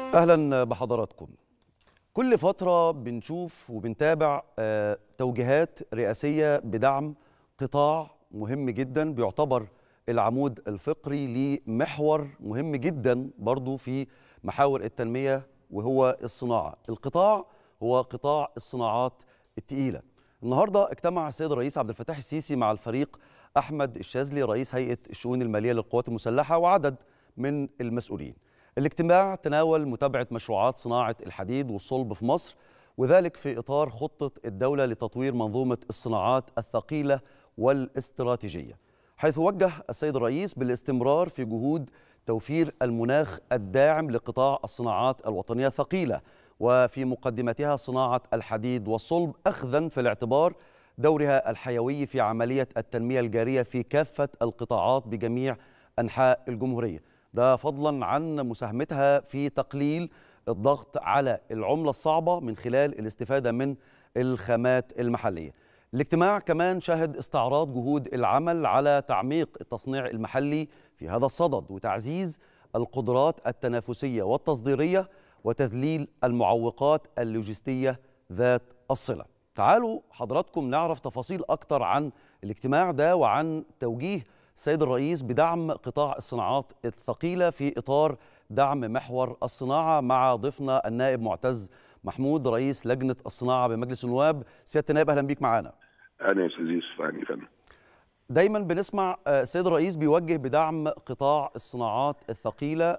اهلا بحضراتكم كل فتره بنشوف وبنتابع آه، توجيهات رئاسيه بدعم قطاع مهم جدا بيعتبر العمود الفقري لمحور مهم جدا برضو في محاور التنميه وهو الصناعه القطاع هو قطاع الصناعات التقيله النهارده اجتمع السيد الرئيس عبد الفتاح السيسي مع الفريق احمد الشاذلي رئيس هيئه الشؤون الماليه للقوات المسلحه وعدد من المسؤولين الاجتماع تناول متابعة مشروعات صناعة الحديد والصلب في مصر وذلك في إطار خطة الدولة لتطوير منظومة الصناعات الثقيلة والاستراتيجية حيث وجه السيد الرئيس بالاستمرار في جهود توفير المناخ الداعم لقطاع الصناعات الوطنية الثقيلة وفي مقدمتها صناعة الحديد والصلب أخذا في الاعتبار دورها الحيوي في عملية التنمية الجارية في كافة القطاعات بجميع أنحاء الجمهورية ده فضلا عن مساهمتها في تقليل الضغط على العملة الصعبة من خلال الاستفادة من الخامات المحلية الاجتماع كمان شهد استعراض جهود العمل على تعميق التصنيع المحلي في هذا الصدد وتعزيز القدرات التنافسية والتصديرية وتذليل المعوقات اللوجستية ذات الصلة تعالوا حضراتكم نعرف تفاصيل أكتر عن الاجتماع ده وعن توجيه السيد الرئيس بدعم قطاع الصناعات الثقيلة في إطار دعم محور الصناعة مع ضيفنا النائب معتز محمود رئيس لجنة الصناعة بمجلس النواب سيادة النائب أهلا بيك معانا اهلا يا استاذ يوسف اهلا فندم دايما بنسمع آه، السيد الرئيس بيوجه بدعم قطاع الصناعات الثقيلة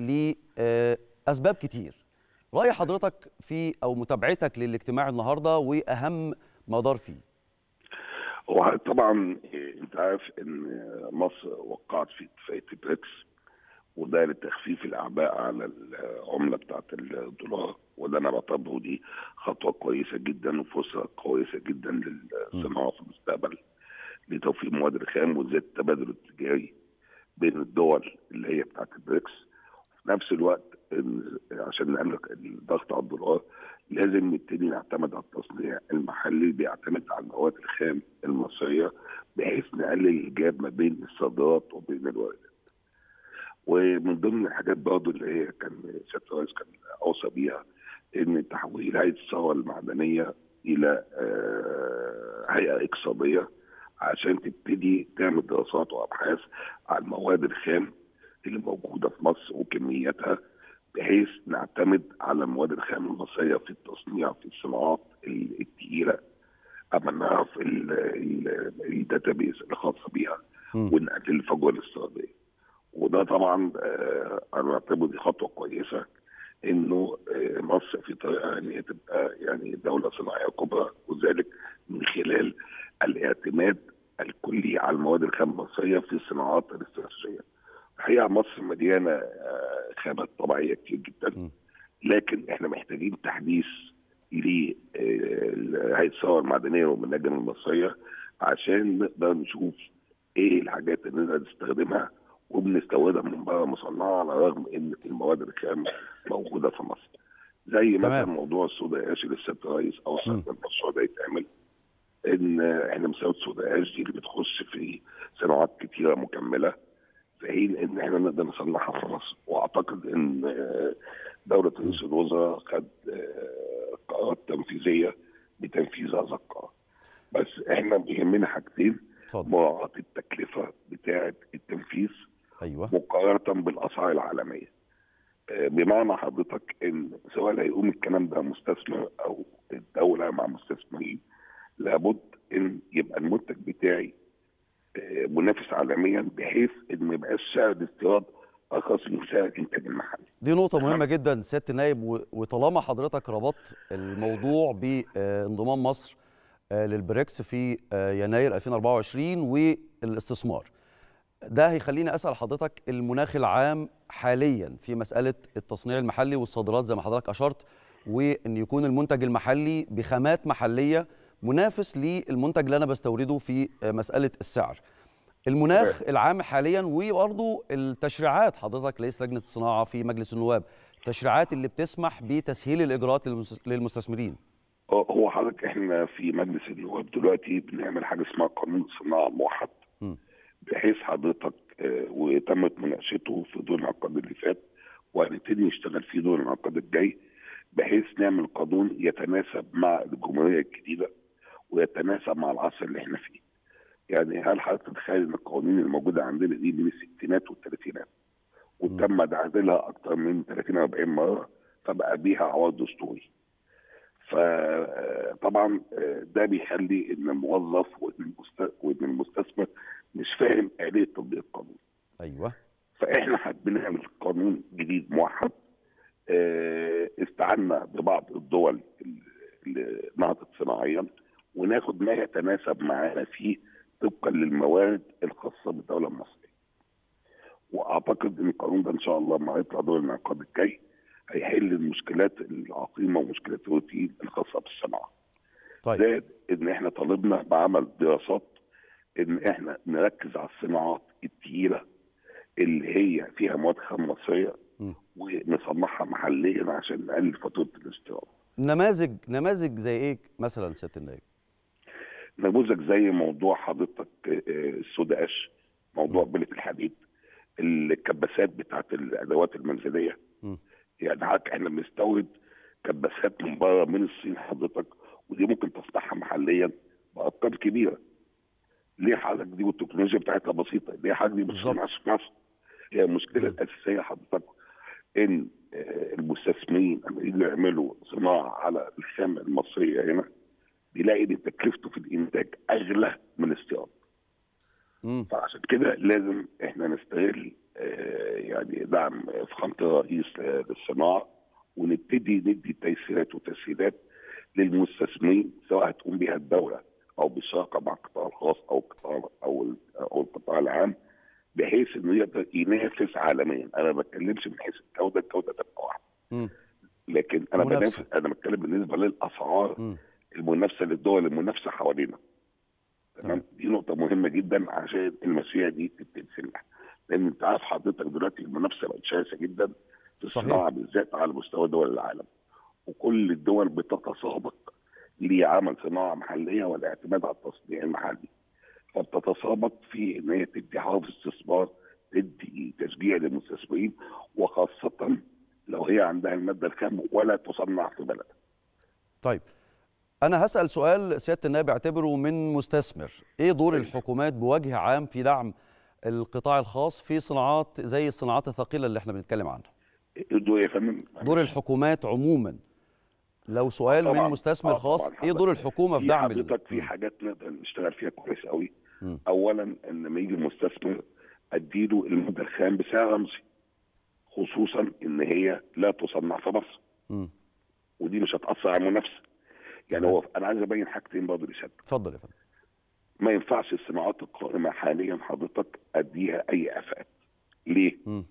لأسباب كتير رأي حضرتك في أو متابعتك للاجتماع النهاردة وأهم ما دار فيه هو طبعا انت عارف ان مصر وقعت في اتفاقيه بريكس وده لتخفيف الاعباء على العمله بتاعت الدولار وده انا بعتبره دي خطوه كويسه جدا وفرصه كويسه جدا للصناعه في المستقبل لتوفير مواد الخام وزياده التبادل التجاري بين الدول اللي هي بتاعت البريكس في نفس الوقت إن عشان نقلل الضغط على الدولار لازم نبتدي نعتمد على التصنيع المحلي بيعتمد على المواد الخام المصريه بحيث نقلل الجاب ما بين الصادرات وبين الواردات. ومن ضمن الحاجات برضه اللي هي كان سياده الرئيس كان اوصى بيها ان تحويل هيئه الثروه المعدنيه الى آه، هيئه اقتصاديه عشان تبتدي تعمل دراسات وابحاث على المواد الخام اللي موجوده في مصر وكمياتها بحيث نعتمد على المواد الخام المصريه في التصنيع في الصناعات الثقيله اما نعرف الداتابيز الخاصه بيها مم. ونقلل الفجوه الاستيراديه وده طبعا آه، انا بعتبره دي خطوه كويسه انه آه، مصر في طريقه ان هي تبقى يعني دوله صناعيه كبرى وذلك من خلال الاعتماد الكلي على المواد الخام المصريه في الصناعات الاستراتيجيه. الحقيقه مصر مليانه آه، خامات طبيعيه كتير جدا م. لكن احنا محتاجين تحديث لهيئه الثروه المعدنيه والمناجم المصريه عشان نقدر نشوف ايه الحاجات اللي نقدر نستخدمها وبنستوردها من بره مصنعه على الرغم ان المواد الخام موجوده في مصر. زي مثلا تمام. موضوع الصودا اش اللي السيد الرئيس اوصى م. ان المشروع ده يتعمل ان احنا مساواه صودا اش دي اللي بتخش في صناعات كتيره مكمله في حين ان احنا نقدر نصنعها في مصر واعتقد ان آه، دوله رئيس الوزراء خد آه، قرارات تنفيذيه بتنفيذ هذا القرار. بس احنا بيهمنا حاجتين اتفضل مراعاه التكلفه بتاعه التنفيذ أيوه مقارنه بالاسعار العالميه. آه، بمعنى حضرتك ان سواء هيقوم الكلام ده مستثمر او الدوله مع مستثمرين لابد ان يبقى المنتج بتاعي آه، منافس عالميا بحيث ان ما يبقاش سعر الاستيراد ارخص من سعر الانتاج المحلي. دي نقطة مهمة جدا سيادة النائب و- وطالما حضرتك ربطت الموضوع بانضمام مصر آه، للبريكس في آه، يناير 2024 والاستثمار ده هيخليني أسأل حضرتك المناخ العام حاليا في مسألة التصنيع المحلي والصادرات زي ما حضرتك أشرت وأن يكون المنتج المحلي بخامات محلية منافس للمنتج اللي أنا بستورده في آه، مسألة السعر المناخ العام حاليا وبرضه التشريعات حضرتك رئيس لجنه الصناعه في مجلس النواب التشريعات اللي بتسمح بتسهيل الاجراءات للمس- للمستثمرين هو حضرتك احنا في مجلس النواب دلوقتي بنعمل حاجه اسمها قانون الصناعه الموحد م. بحيث حضرتك آه، وتمت مناقشته في دور العقد اللي فات وهنبتدي نشتغل فيه دور الانعقاد الجاي بحيث نعمل قانون يتناسب مع الجمهوريه الجديده ويتناسب مع العصر اللي احنا فيه. يعني هل حضرتك تتخيل ان القوانين الموجوده عندنا دي من الستينات والثلاثينات وتم تعديلها اكثر من 30 40 مره فبقى بيها عوار دستوري. فطبعا ده بيخلي ان الموظف وان المستثمر مش فاهم آلية تطبيق القانون. ايوه فاحنا بنعمل قانون جديد موحد استعنا ببعض الدول اللي نهضت صناعيا وناخد ما يتناسب معانا فيه طبقا للموارد الخاصه بالدوله المصريه. واعتقد ان القانون ده ان شاء الله لما يطلع دور الانعقاد الجاي هيحل المشكلات العقيمه ومشكلات الروتين الخاصه بالصناعه. طيب زائد ان احنا طالبنا بعمل دراسات ان احنا نركز على الصناعات الثقيله اللي هي فيها مواد خام مصريه م. ونصنعها محليا عشان نقلل فاتوره الاستيراد. نماذج نماذج زي ايه مثلا سياده النائب؟ نموذج زي موضوع حضرتك آه، السودا قش موضوع بلة الحديد الكباسات بتاعت الادوات المنزليه م. يعني حضرتك احنا بنستورد كباسات من بره من الصين حضرتك ودي ممكن تصنعها محليا بارقام كبيره ليه حضرتك دي والتكنولوجيا بتاعتها بسيطه ليه حضرتك دي ما بالظبط. بتصنعش في مصر هي المشكله م. الاساسيه حضرتك ان آه، المستثمرين لما يجوا يعملوا صناعه على الخام المصريه هنا بيلاقي ان تكلفته في الانتاج اغلى من الاستيراد مم. فعشان كده لازم احنا نستغل آه، يعني دعم فخامه الرئيس آه، للصناعه ونبتدي ندي تيسيرات وتسهيلات للمستثمرين سواء هتقوم بها الدوله او بالشراكه مع القطاع الخاص او القطاع او ال- او القطاع العام بحيث انه يقدر ينافس عالميا انا ما بتكلمش من حيث الجوده الجوده تبقى واحده مم. لكن انا منافسة. بنافس انا بتكلم بالنسبه للاسعار مم. المنافسه للدول المنافسه حوالينا تمام. تمام دي نقطه مهمه جدا عشان المشاريع دي تبتدي تسلح لان انت عارف حضرتك دلوقتي المنافسه بقت شرسه جدا في صحيح. الصناعه بالذات على مستوى دول العالم وكل الدول بتتسابق لعمل صناعه محليه والاعتماد على التصنيع المحلي فبتتسابق في ان هي تدي حافز استثمار تدي تشجيع للمستثمرين وخاصه لو هي عندها الماده الخام ولا تصنع في بلدها طيب انا هسال سؤال سياده النائب اعتبره من مستثمر ايه دور الحكومات بوجه عام في دعم القطاع الخاص في صناعات زي الصناعات الثقيله اللي احنا بنتكلم عنها الدول يا فندم دور الحكومات عموما لو سؤال طبعاً. من مستثمر آه، خاص طبعاً ايه دور الحكومه في في دعم ال- حضرتك في مم. حاجات نقدر نشتغل فيها كويس قوي مم. اولا ان لما يجي المستثمر اديله الماده الخام بسعر رمزي خصوصا ان هي لا تصنع في مصر مم. ودي مش هتاثر على المنافسه يعني تمام. هو انا عايز ابين حاجتين برضه لسيادتك اتفضل يا فندم ما ينفعش الصناعات القائمه حاليا حضرتك اديها اي اعفاءات ليه؟ مم.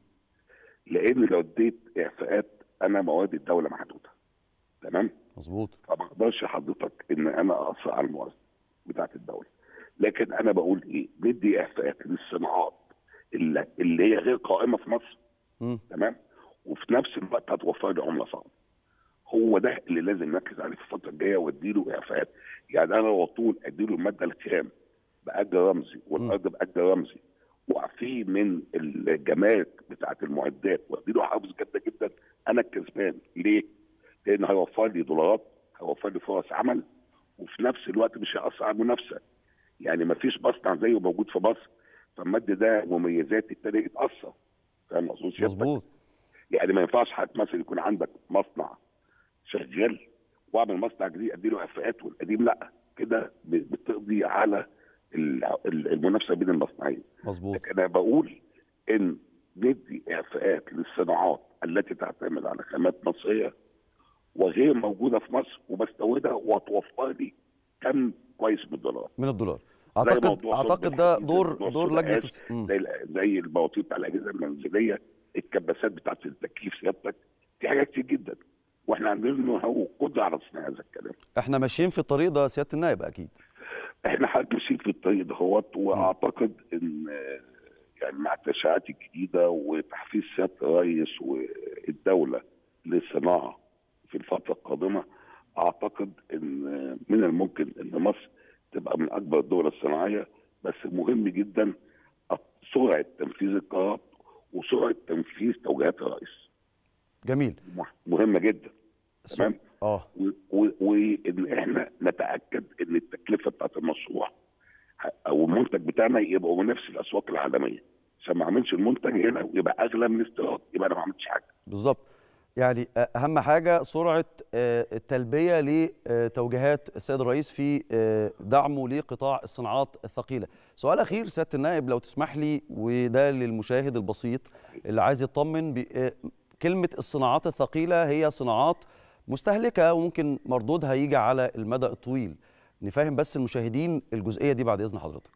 لان لو اديت اعفاءات انا مواد الدوله محدوده تمام؟ مظبوط فما اقدرش حضرتك ان انا اثر على الموازنه بتاعت الدوله لكن انا بقول ايه ندي اعفاءات للصناعات اللي, اللي هي غير قائمه في مصر مم. تمام وفي نفس الوقت هتوفر لي عمله صعبه هو ده اللي لازم نركز عليه في الفتره الجايه واديله اعفاءات يعني انا على طول اديله الماده الخام باجر رمزي والارض باجر رمزي واعفيه من الجمارك بتاعت المعدات واديله حافز جدا جدا انا الكسبان ليه؟ لان هيوفر لي دولارات هيوفر لي فرص عمل وفي نفس الوقت مش هيأثر على المنافسه يعني ما فيش مصنع زيه موجود في مصر فالمادة ده مميزات التانية يتأثر فاهم مقصود سيادتك؟ مظبوط يعني ما ينفعش حضرتك مثلا يكون عندك مصنع شغال واعمل مصنع جديد ادي له اعفاءات والقديم لا كده ب- بتقضي على ال- ال- المنافسه بين المصنعين مظبوط لكن انا بقول ان ندي اعفاءات للصناعات التي تعتمد على خامات مصريه وغير موجوده في مصر وبستوردها وتوفر لي كم كويس من الدولار من الدولار زي اعتقد موضوع اعتقد صلب ده الحديد، دور موضوع دور السوداء لجنه آسف، الس- مم. زي ال- زي البواطير بتاع الاجهزه المنزليه الكباسات بتاعت التكييف سيادتك في حاجات كتير جدا واحنا عندنا نو هاو قدره على تصنيع هذا الكلام احنا ماشيين في الطريق ده سياده النائب اكيد احنا حضرتك ماشيين في الطريق دهوت واعتقد ان آه، يعني مع التشريعات الجديده وتحفيز سياده الرئيس والدوله للصناعه في الفتره القادمه اعتقد ان آه، من الممكن ان مصر تبقى من اكبر الدول الصناعيه بس مهم جدا سرعه تنفيذ القرارات وسرعه تنفيذ توجيهات الرئيس جميل مهمه جدا تمام اه و- و- وان احنا نتاكد ان التكلفه بتاعت المشروع ه- او المنتج بتاعنا يبقى منافس الاسواق العالميه عشان ما اعملش المنتج هنا ويبقى اغلى من الاستيراد يبقى انا ما عملتش حاجه بالظبط يعني اهم حاجه سرعه آه، التلبيه لتوجيهات السيد الرئيس في آه، دعمه لقطاع الصناعات الثقيله سؤال اخير سياده النائب لو تسمح لي وده للمشاهد البسيط اللي عايز يطمن ب- آه، كلمه الصناعات الثقيله هي صناعات مستهلكه وممكن مردودها يجي على المدى الطويل نفهم بس المشاهدين الجزئيه دي بعد اذن حضرتك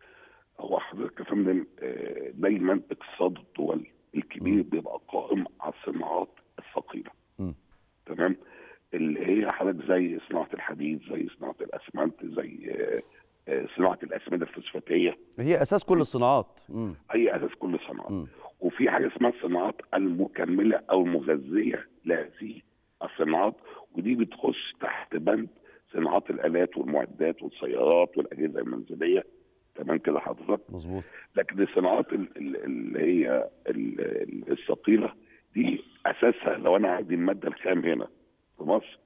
هو حضرتك يا فندم آه، دايما اقتصاد الدول الكبير بيبقى قائم على الصناعات الثقيله مم. تمام اللي هي حضرتك زي صناعه الحديد زي صناعه الاسمنت زي آه، آه، صناعه الاسمده الفوسفاتيه هي اساس كل الصناعات مم. هي اساس كل الصناعات مم. وفي حاجه اسمها الصناعات المكمله او المغذيه لهذه الصناعات ودي بتخش تحت بند صناعات الالات والمعدات والسيارات والاجهزه المنزليه تمام كده حضرتك مظبوط لكن الصناعات ال- ال- اللي هي ال- ال- الثقيله دي اساسها لو انا عندي الماده الخام هنا في مصر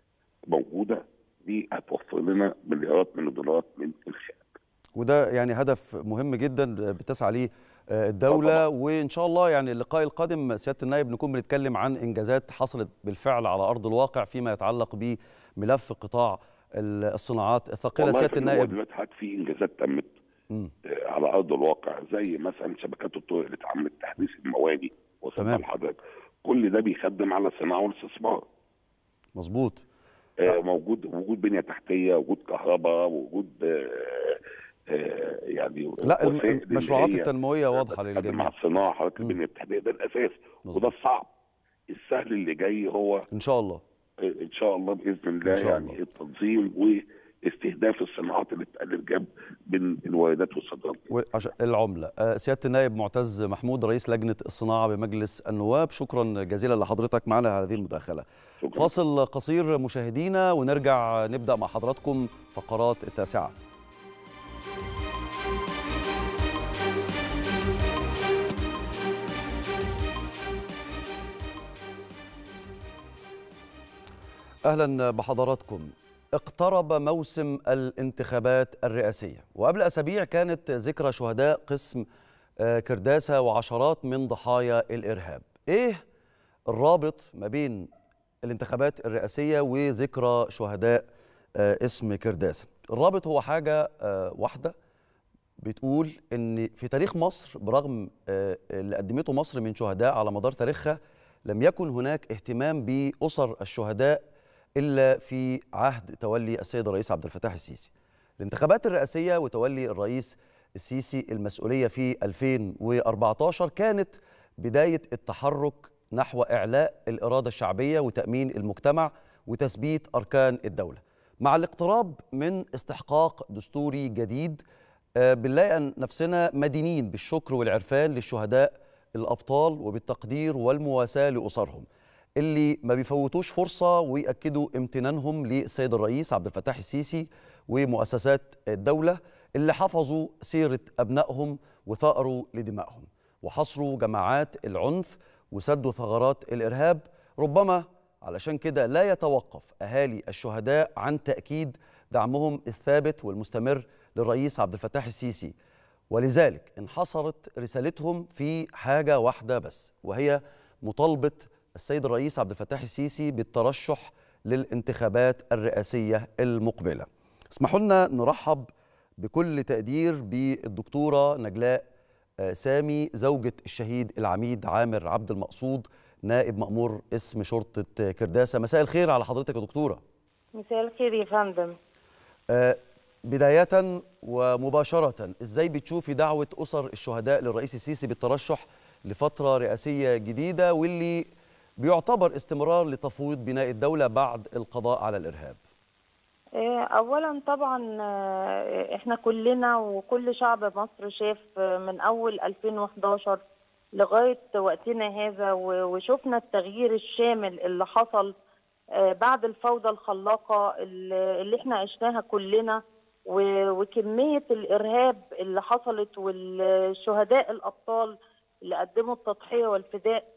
موجوده دي هتوفر لنا مليارات من الدولارات من الخام وده يعني هدف مهم جدا بتسعى ليه آه، الدولة وإن شاء الله يعني اللقاء القادم سيادة النائب نكون بنتكلم عن إنجازات حصلت بالفعل على أرض الواقع فيما يتعلق بملف قطاع ال- الصناعات الثقيلة والله سيادة في النائب دلوقتي حضرتك في انجازات تمت مم. آه، على ارض الواقع زي مثلا شبكات الطرق اللي اتعملت تحديث المواني وصلنا تمام. لحضرتك كل ده بيخدم على الصناعه والاستثمار مظبوط آه، موجود وجود بنيه تحتيه وجود كهرباء وجود آه، آه، يعني لا الم- وسائل اللي المشروعات هي التنموية واضحة بتخدم للجميع مع الصناعه حضرتك مم. البنيه التحتيه ده الاساس مظبوط. وده الصعب السهل اللي جاي هو إن شاء الله آه، ان شاء الله باذن الله إن شاء يعني الله. التنظيم واستهداف الصناعات اللي بتقلل جنب من الواردات والصادرات وعش- العملة آه، سيادة النائب معتز محمود رئيس لجنة الصناعة بمجلس النواب شكرا جزيلا لحضرتك معنا على هذه المداخلة شكرا فاصل قصير مشاهدينا ونرجع نبدأ مع حضراتكم فقرات التاسعة أهلا بحضراتكم اقترب موسم الانتخابات الرئاسية وقبل أسابيع كانت ذكرى شهداء قسم آه، كرداسة وعشرات من ضحايا الإرهاب إيه الرابط ما بين الانتخابات الرئاسية وذكرى شهداء آه، اسم كرداسة الرابط هو حاجة آه، واحدة بتقول ان في تاريخ مصر برغم آه، اللي قدمته مصر من شهداء على مدار تاريخها لم يكن هناك اهتمام باسر الشهداء الا في عهد تولي السيد الرئيس عبد الفتاح السيسي. الانتخابات الرئاسيه وتولي الرئيس السيسي المسؤوليه في 2014 كانت بدايه التحرك نحو اعلاء الاراده الشعبيه وتامين المجتمع وتثبيت اركان الدوله. مع الاقتراب من استحقاق دستوري جديد آه، بنلاقي أن نفسنا مدينين بالشكر والعرفان للشهداء الأبطال وبالتقدير والمواساة لأسرهم اللي ما بيفوتوش فرصة ويأكدوا امتنانهم للسيد الرئيس عبد الفتاح السيسي ومؤسسات الدولة اللي حفظوا سيرة أبنائهم وثأروا لدمائهم وحصروا جماعات العنف وسدوا ثغرات الإرهاب ربما علشان كده لا يتوقف أهالي الشهداء عن تأكيد دعمهم الثابت والمستمر للرئيس عبد الفتاح السيسي ولذلك انحصرت رسالتهم في حاجة واحدة بس وهي مطالبة السيد الرئيس عبد الفتاح السيسي بالترشح للانتخابات الرئاسية المقبلة اسمحوا لنا نرحب بكل تقدير بالدكتورة نجلاء آه، سامي زوجة الشهيد العميد عامر عبد المقصود نائب مأمور اسم شرطة كرداسة مساء الخير على حضرتك يا دكتورة مساء الخير يا فندم آه، بداية ومباشرة ازاي بتشوفي دعوة أسر الشهداء للرئيس السيسي بالترشح لفترة رئاسية جديدة واللي بيعتبر استمرار لتفويض بناء الدولة بعد القضاء على الإرهاب آه، اولا طبعا آه، احنا كلنا وكل شعب مصر شاف آه، من اول 2011 لغايه وقتنا هذا و- وشفنا التغيير الشامل اللي حصل آه، بعد الفوضى الخلاقه اللي اللي احنا عشناها كلنا و- وكميه الارهاب اللي حصلت والشهداء الابطال اللي قدموا التضحيه والفداء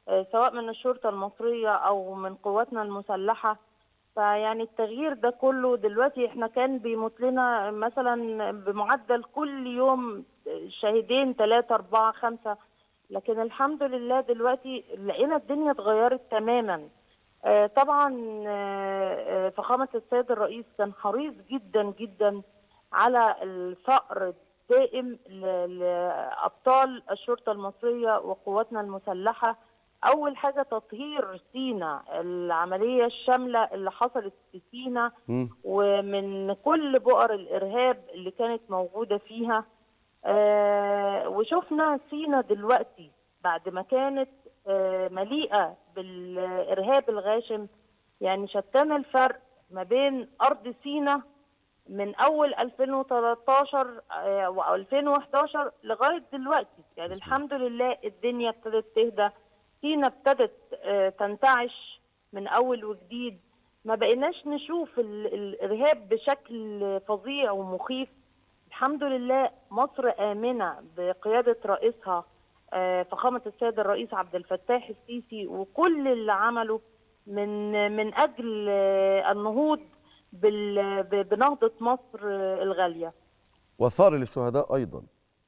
آه، سواء من الشرطة المصرية أو من قواتنا المسلحة فيعني التغيير ده كله دلوقتي احنا كان بيموت لنا مثلا بمعدل كل يوم شهيدين ثلاثة أربعة خمسة لكن الحمد لله دلوقتي لقينا الدنيا اتغيرت تماما آه، طبعا آه، آه، فخامة السيد الرئيس كان حريص جدا جدا على الفقر الدائم ل- لأبطال الشرطة المصرية وقواتنا المسلحة أول حاجة تطهير سينا العملية الشاملة اللي حصلت في سينا مم. ومن كل بؤر الإرهاب اللي كانت موجودة فيها آه، وشفنا سينا دلوقتي بعد ما كانت آه، مليئة بالإرهاب الغاشم يعني شتان الفرق ما بين أرض سينا من أول 2013 آه، و 2011 لغاية دلوقتي يعني الحمد لله الدنيا ابتدت تهدى سينا ابتدت آه، تنتعش من أول وجديد ما بقيناش نشوف ال- الإرهاب بشكل فظيع ومخيف الحمد لله مصر آمنة بقيادة رئيسها آه، فخامة السيد الرئيس عبد الفتاح السيسي وكل اللي عمله من من أجل آه، النهوض بال- ب- بنهضة مصر آه، الغالية والثار للشهداء ايضا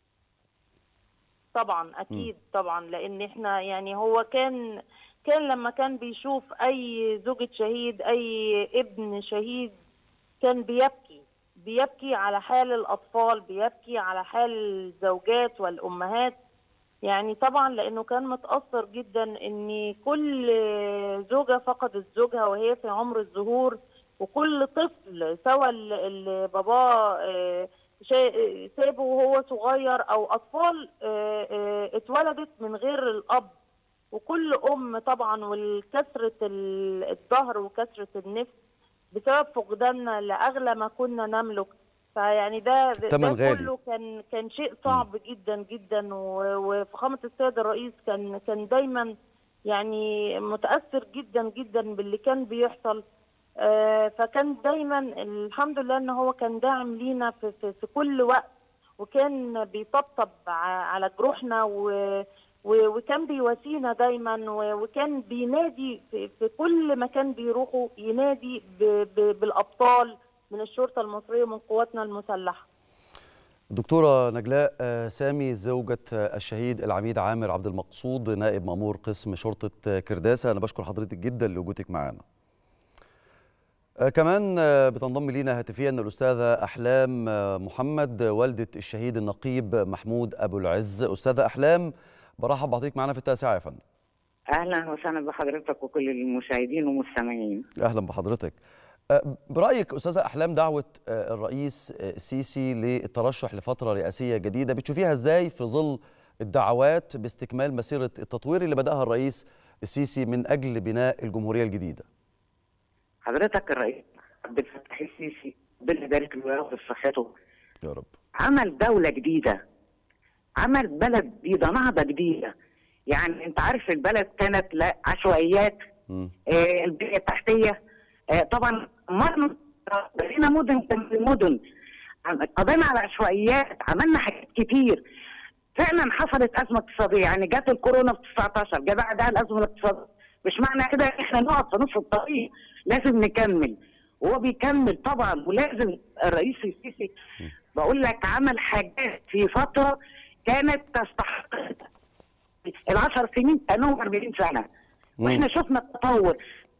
طبعا اكيد طبعا لان احنا يعني هو كان كان لما كان بيشوف اي زوجة شهيد اي ابن شهيد كان بيبكي بيبكي على حال الاطفال بيبكي على حال الزوجات والامهات يعني طبعا لانه كان متاثر جدا ان كل زوجه فقدت زوجها وهي في عمر الزهور وكل طفل سواء اللي باباه آه، شا- سابه وهو صغير او اطفال آه، آه، اتولدت من غير الاب وكل ام طبعا والكسره ال- الظهر وكسره النفس بسبب فقداننا لاغلى ما كنا نملك فيعني ده ده تمن غالي. كله كان كان شيء صعب جدا جدا و- وفخامه السيد الرئيس كان كان دايما يعني متاثر جدا جدا باللي كان بيحصل آه، فكان دايما الحمد لله ان هو كان داعم لينا في, في, في كل وقت وكان بيطبطب ع- على جروحنا و و- وكان بيواسينا دايما و- وكان بينادي في, في كل مكان بيروحوا ينادي ب ب بالابطال من الشرطه المصريه ومن قواتنا المسلحه دكتورة نجلاء آه، سامي زوجة آه، الشهيد العميد عامر عبد المقصود نائب مأمور قسم شرطة آه، كرداسة أنا بشكر حضرتك جدا لوجودك معنا آه، كمان آه، بتنضم لينا هاتفيا الأستاذة أحلام آه، محمد آه، والدة الشهيد النقيب محمود أبو العز أستاذة أحلام برحب بحضرتك معنا في التاسعة يا فندم اهلا وسهلا بحضرتك وكل المشاهدين والمستمعين اهلا بحضرتك أه، برايك استاذه احلام دعوه أه، الرئيس أه، السيسي للترشح لفتره رئاسيه جديده بتشوفيها ازاي في ظل الدعوات باستكمال مسيره التطوير اللي بداها الرئيس السيسي من اجل بناء الجمهوريه الجديده حضرتك الرئيس عبد الفتاح السيسي ربنا يبارك له وياخد صحته يا رب عمل دوله جديده عمل بلد جديده نهضه جديده يعني انت عارف البلد كانت لا عشوائيات مم. آه، البنيه التحتيه آه، طبعا مرنا بقينا مدن كان مدن عم- قضينا على عشوائيات عملنا حاجات كتير فعلا حصلت ازمه اقتصاديه يعني جت الكورونا في 19 جه بعدها الازمه الاقتصاديه مش معنى كده ان احنا نقف في نص الطريق لازم نكمل وهو بيكمل طبعا ولازم الرئيس السيسي بقول لك عمل حاجات في فتره كانت تستحق العشر سنين كانوا 40 سنه واحنا شفنا التطور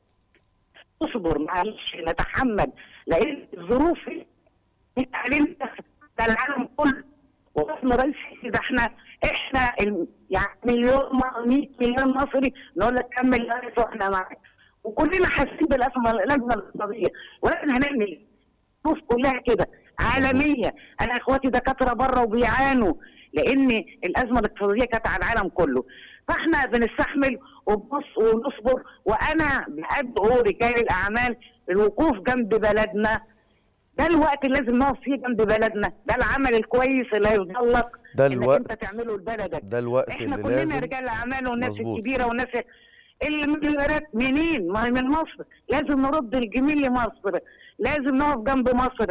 اصبر معلش نتحمل لان الظروف انت علينا ده العالم كله واحنا رئيس ده احنا احنا الم- يعني مليون م- 100 مليون مصري نقول لك كمل يا ريس واحنا معاك وكلنا حاسين بالازمه الازمه الاقتصاديه ولكن هنعمل ايه؟ الظروف كلها كده عالميه انا اخواتي دكاتره بره وبيعانوا لان الازمه الاقتصاديه كانت على العالم كله فاحنا بنستحمل وبنص ونصبر وانا بأدعو رجال الاعمال الوقوف جنب بلدنا ده الوقت اللي لازم نقف فيه جنب بلدنا ده العمل الكويس اللي هيفضل لك ده انك الوقت انت تعمله لبلدك ده الوقت احنا اللي كلنا لازم رجال اعمال والناس مظبوط. الكبيره والناس المليارات منين؟ ما هي من مصر، لازم نرد الجميل لمصر، لازم نقف جنب مصر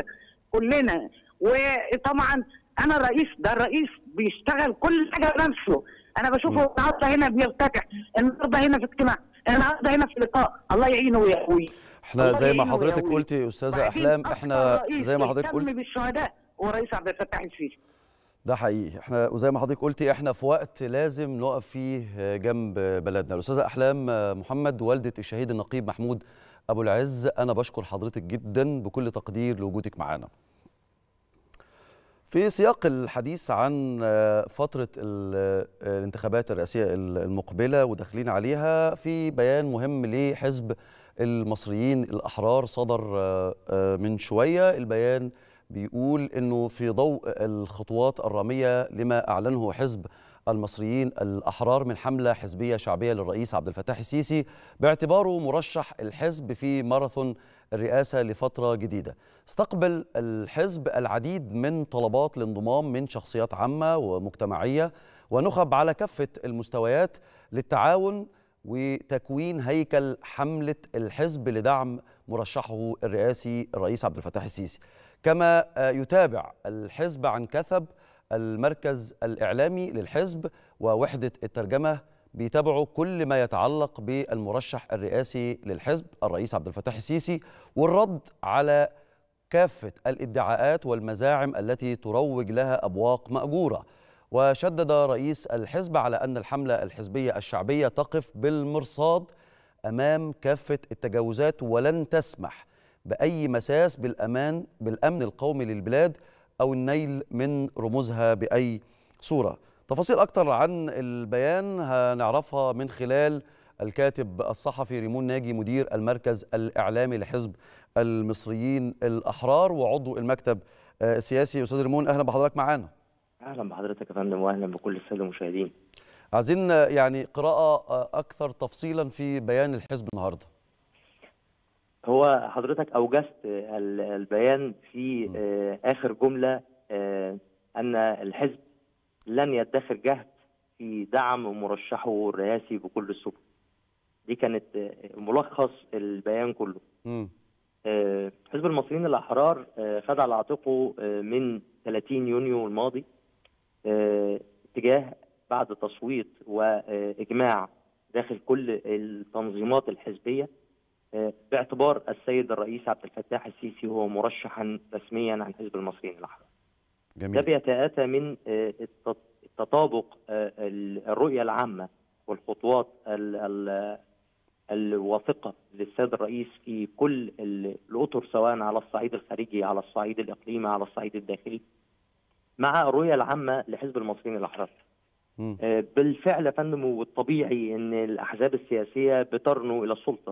كلنا، وطبعا انا الرئيس ده الرئيس بيشتغل كل حاجه بنفسه، انا بشوفه النهارده هنا بيرتفع النهارده هنا في اجتماع النهارده هنا في لقاء الله يعينه ويقويه احنا الله زي ما يعينه حضرتك ويقويه. قلتي يا استاذه وبعدين احلام أكتر احنا رئيس زي ما حضرتك اهتم قلت بالشهداء هو رئيس عبد الفتاح السيسي ده حقيقي احنا وزي ما حضرتك قلتي احنا في وقت لازم نقف فيه جنب بلدنا الاستاذه احلام محمد والده الشهيد النقيب محمود ابو العز انا بشكر حضرتك جدا بكل تقدير لوجودك معانا في سياق الحديث عن فترة ال- الانتخابات الرئاسية المقبلة وداخلين عليها في بيان مهم لحزب المصريين الأحرار صدر من شوية البيان بيقول أنه في ضوء الخطوات الرامية لما أعلنه حزب المصريين الأحرار من حملة حزبية شعبية للرئيس عبد الفتاح السيسي باعتباره مرشح الحزب في ماراثون الرئاسة لفترة جديدة استقبل الحزب العديد من طلبات الانضمام من شخصيات عامة ومجتمعية ونخب على كافة المستويات للتعاون وتكوين هيكل حملة الحزب لدعم مرشحه الرئاسي الرئيس عبد الفتاح السيسي كما يتابع الحزب عن كثب المركز الإعلامي للحزب ووحدة الترجمة بيتابعوا كل ما يتعلق بالمرشح الرئاسي للحزب الرئيس عبد الفتاح السيسي والرد على كافة الادعاءات والمزاعم التي تروج لها أبواق مأجورة وشدد رئيس الحزب على أن الحملة الحزبية الشعبية تقف بالمرصاد أمام كافة التجاوزات ولن تسمح بأي مساس بالأمان بالأمن القومي للبلاد أو النيل من رموزها بأي صورة تفاصيل أكتر عن البيان هنعرفها من خلال الكاتب الصحفي ريمون ناجي مدير المركز الإعلامي لحزب المصريين الأحرار وعضو المكتب السياسي أستاذ ريمون أهلا بحضرتك معانا اهلا بحضرتك يا فندم واهلا بكل الساده المشاهدين عايزين يعني قراءة أكثر تفصيلا في بيان الحزب النهارده هو حضرتك اوجزت ال- البيان في آه، اخر جمله آه، ان الحزب لن يدخر جهد في دعم مرشحه الرئاسي بكل السبل دي كانت آه، ملخص البيان كله مم. آه، حزب المصريين الاحرار آه، خد على عاتقه آه، من 30 يونيو الماضي آه، اتجاه بعد تصويت واجماع داخل كل التنظيمات الحزبيه آه، باعتبار السيد الرئيس عبد الفتاح السيسي هو مرشحا رسميا عن حزب المصريين الاحرار. ده جميل بيتاتى من آه، الت- التطابق آه، ال- الرؤيه العامه والخطوات ال- ال- الواثقه للسيد الرئيس في كل ال- الاطر سواء على الصعيد الخارجي على الصعيد الاقليمي على الصعيد الداخلي مع الرؤيه العامه لحزب المصريين الاحرار. مم. آه، بالفعل يا فندم والطبيعي ان الاحزاب السياسيه بترنو الى السلطه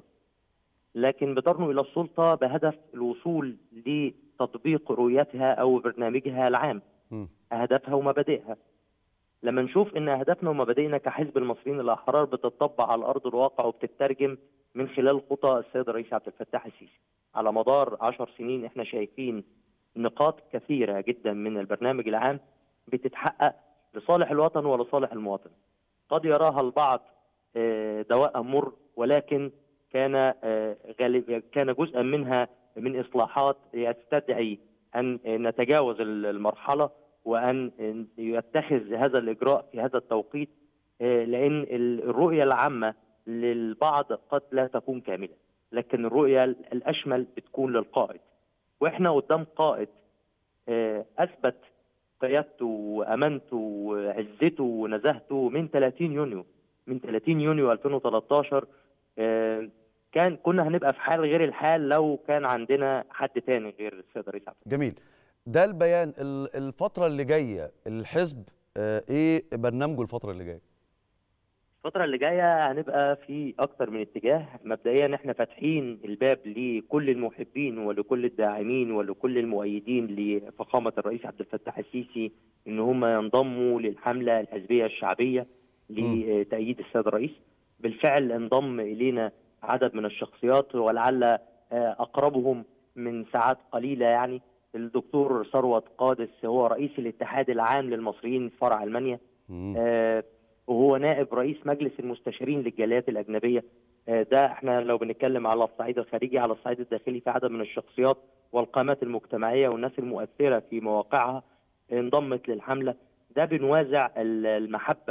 لكن بترنو الى السلطه بهدف الوصول لتطبيق رؤيتها او برنامجها العام مم. اهدافها ومبادئها لما نشوف ان اهدافنا ومبادئنا كحزب المصريين الاحرار بتطبق على ارض الواقع وبتترجم من خلال خطى السيد الرئيس عبد الفتاح السيسي على مدار عشر سنين احنا شايفين نقاط كثيره جدا من البرنامج العام بتتحقق لصالح الوطن ولصالح المواطن قد يراها البعض آه، دواء مر ولكن كان آه، غالب كان جزءا منها من اصلاحات يستدعي ان نتجاوز المرحله وان يتخذ هذا الاجراء في هذا التوقيت آه، لان الرؤيه العامه للبعض قد لا تكون كامله لكن الرؤيه الاشمل بتكون للقائد واحنا قدام قائد آه، اثبت قيادته وامانته وعزته ونزاهته من 30 يونيو من 30 يونيو 2013 آه، كان كنا هنبقى في حال غير الحال لو كان عندنا حد تاني غير السيد الرئيس عبد جميل ده البيان ال- الفترة اللي جاية الحزب آه، ايه برنامجه الفترة اللي جاية الفترة اللي جاية هنبقى في أكتر من اتجاه مبدئيا احنا فاتحين الباب لكل المحبين ولكل الداعمين ولكل المؤيدين لفخامة الرئيس عبد الفتاح السيسي إن هم ينضموا للحملة الحزبية الشعبية لتأييد السيد الرئيس بالفعل انضم إلينا عدد من الشخصيات ولعل آه، أقربهم من ساعات قليلة يعني الدكتور ثروت قادس هو رئيس الاتحاد العام للمصريين في فرع ألمانيا مم. آه، وهو نائب رئيس مجلس المستشارين للجاليات الأجنبية آه، ده احنا لو بنتكلم على الصعيد الخارجي على الصعيد الداخلي في عدد من الشخصيات والقامات المجتمعية والناس المؤثرة في مواقعها انضمت للحملة ده بنوازع ال- المحبة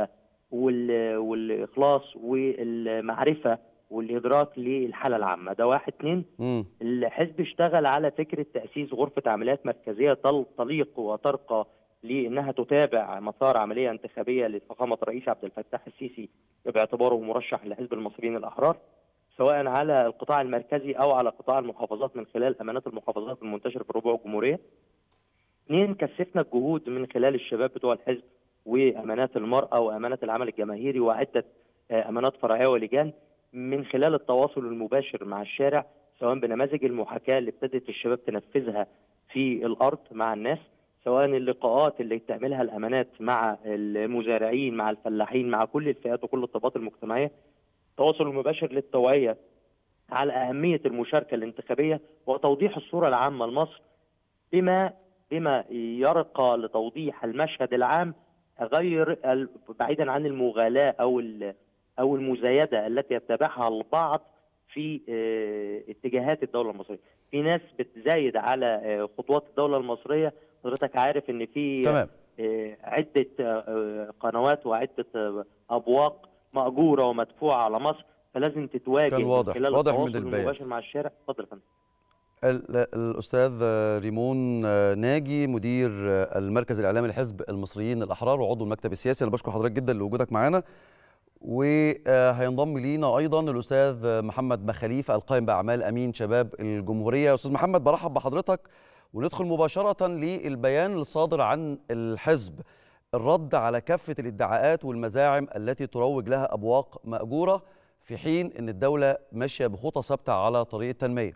وال- والاخلاص والمعرفه والادراك للحاله العامه ده واحد اتنين مم. الحزب اشتغل على فكره تاسيس غرفه عمليات مركزيه تل- تليق وترقى لانها تتابع مسار عمليه انتخابيه لفخامه الرئيس عبد الفتاح السيسي باعتباره مرشح لحزب المصريين الاحرار سواء على القطاع المركزي او على قطاع المحافظات من خلال امانات المحافظات المنتشره في ربوع الجمهوريه. اثنين كثفنا الجهود من خلال الشباب بتوع الحزب وامانات المراه وامانات العمل الجماهيري وعده آه، امانات فرعيه ولجان من خلال التواصل المباشر مع الشارع سواء بنماذج المحاكاه اللي ابتدت الشباب تنفذها في الارض مع الناس سواء اللقاءات اللي بتعملها الامانات مع المزارعين مع الفلاحين مع كل الفئات وكل الطبقات المجتمعيه التواصل المباشر للتوعيه على اهميه المشاركه الانتخابيه وتوضيح الصوره العامه لمصر بما بما يرقى لتوضيح المشهد العام غير ال- بعيدا عن المغالاه او ال- او المزايده التي يتبعها البعض في آه، اتجاهات الدوله المصريه. في ناس بتزايد على آه، خطوات الدوله المصريه حضرتك عارف ان في تمام آه، عده آه، قنوات وعده آه، ابواق ماجوره ومدفوعه على مصر فلازم تتواجه كان من واضح- خلال واضح من التواصل البيان. المباشر مع الشارع اتفضل يا فندم ال- الأستاذ ريمون ناجي مدير المركز الإعلامي لحزب المصريين الأحرار وعضو المكتب السياسي أنا بشكر حضرتك جدا لوجودك معانا وهينضم لينا أيضا الأستاذ محمد مخاليف القائم بأعمال أمين شباب الجمهورية أستاذ محمد برحب بحضرتك وندخل مباشرة للبيان الصادر عن الحزب الرد على كافة الادعاءات والمزاعم التي تروج لها أبواق مأجورة في حين أن الدولة ماشية بخطى ثابتة على طريق التنمية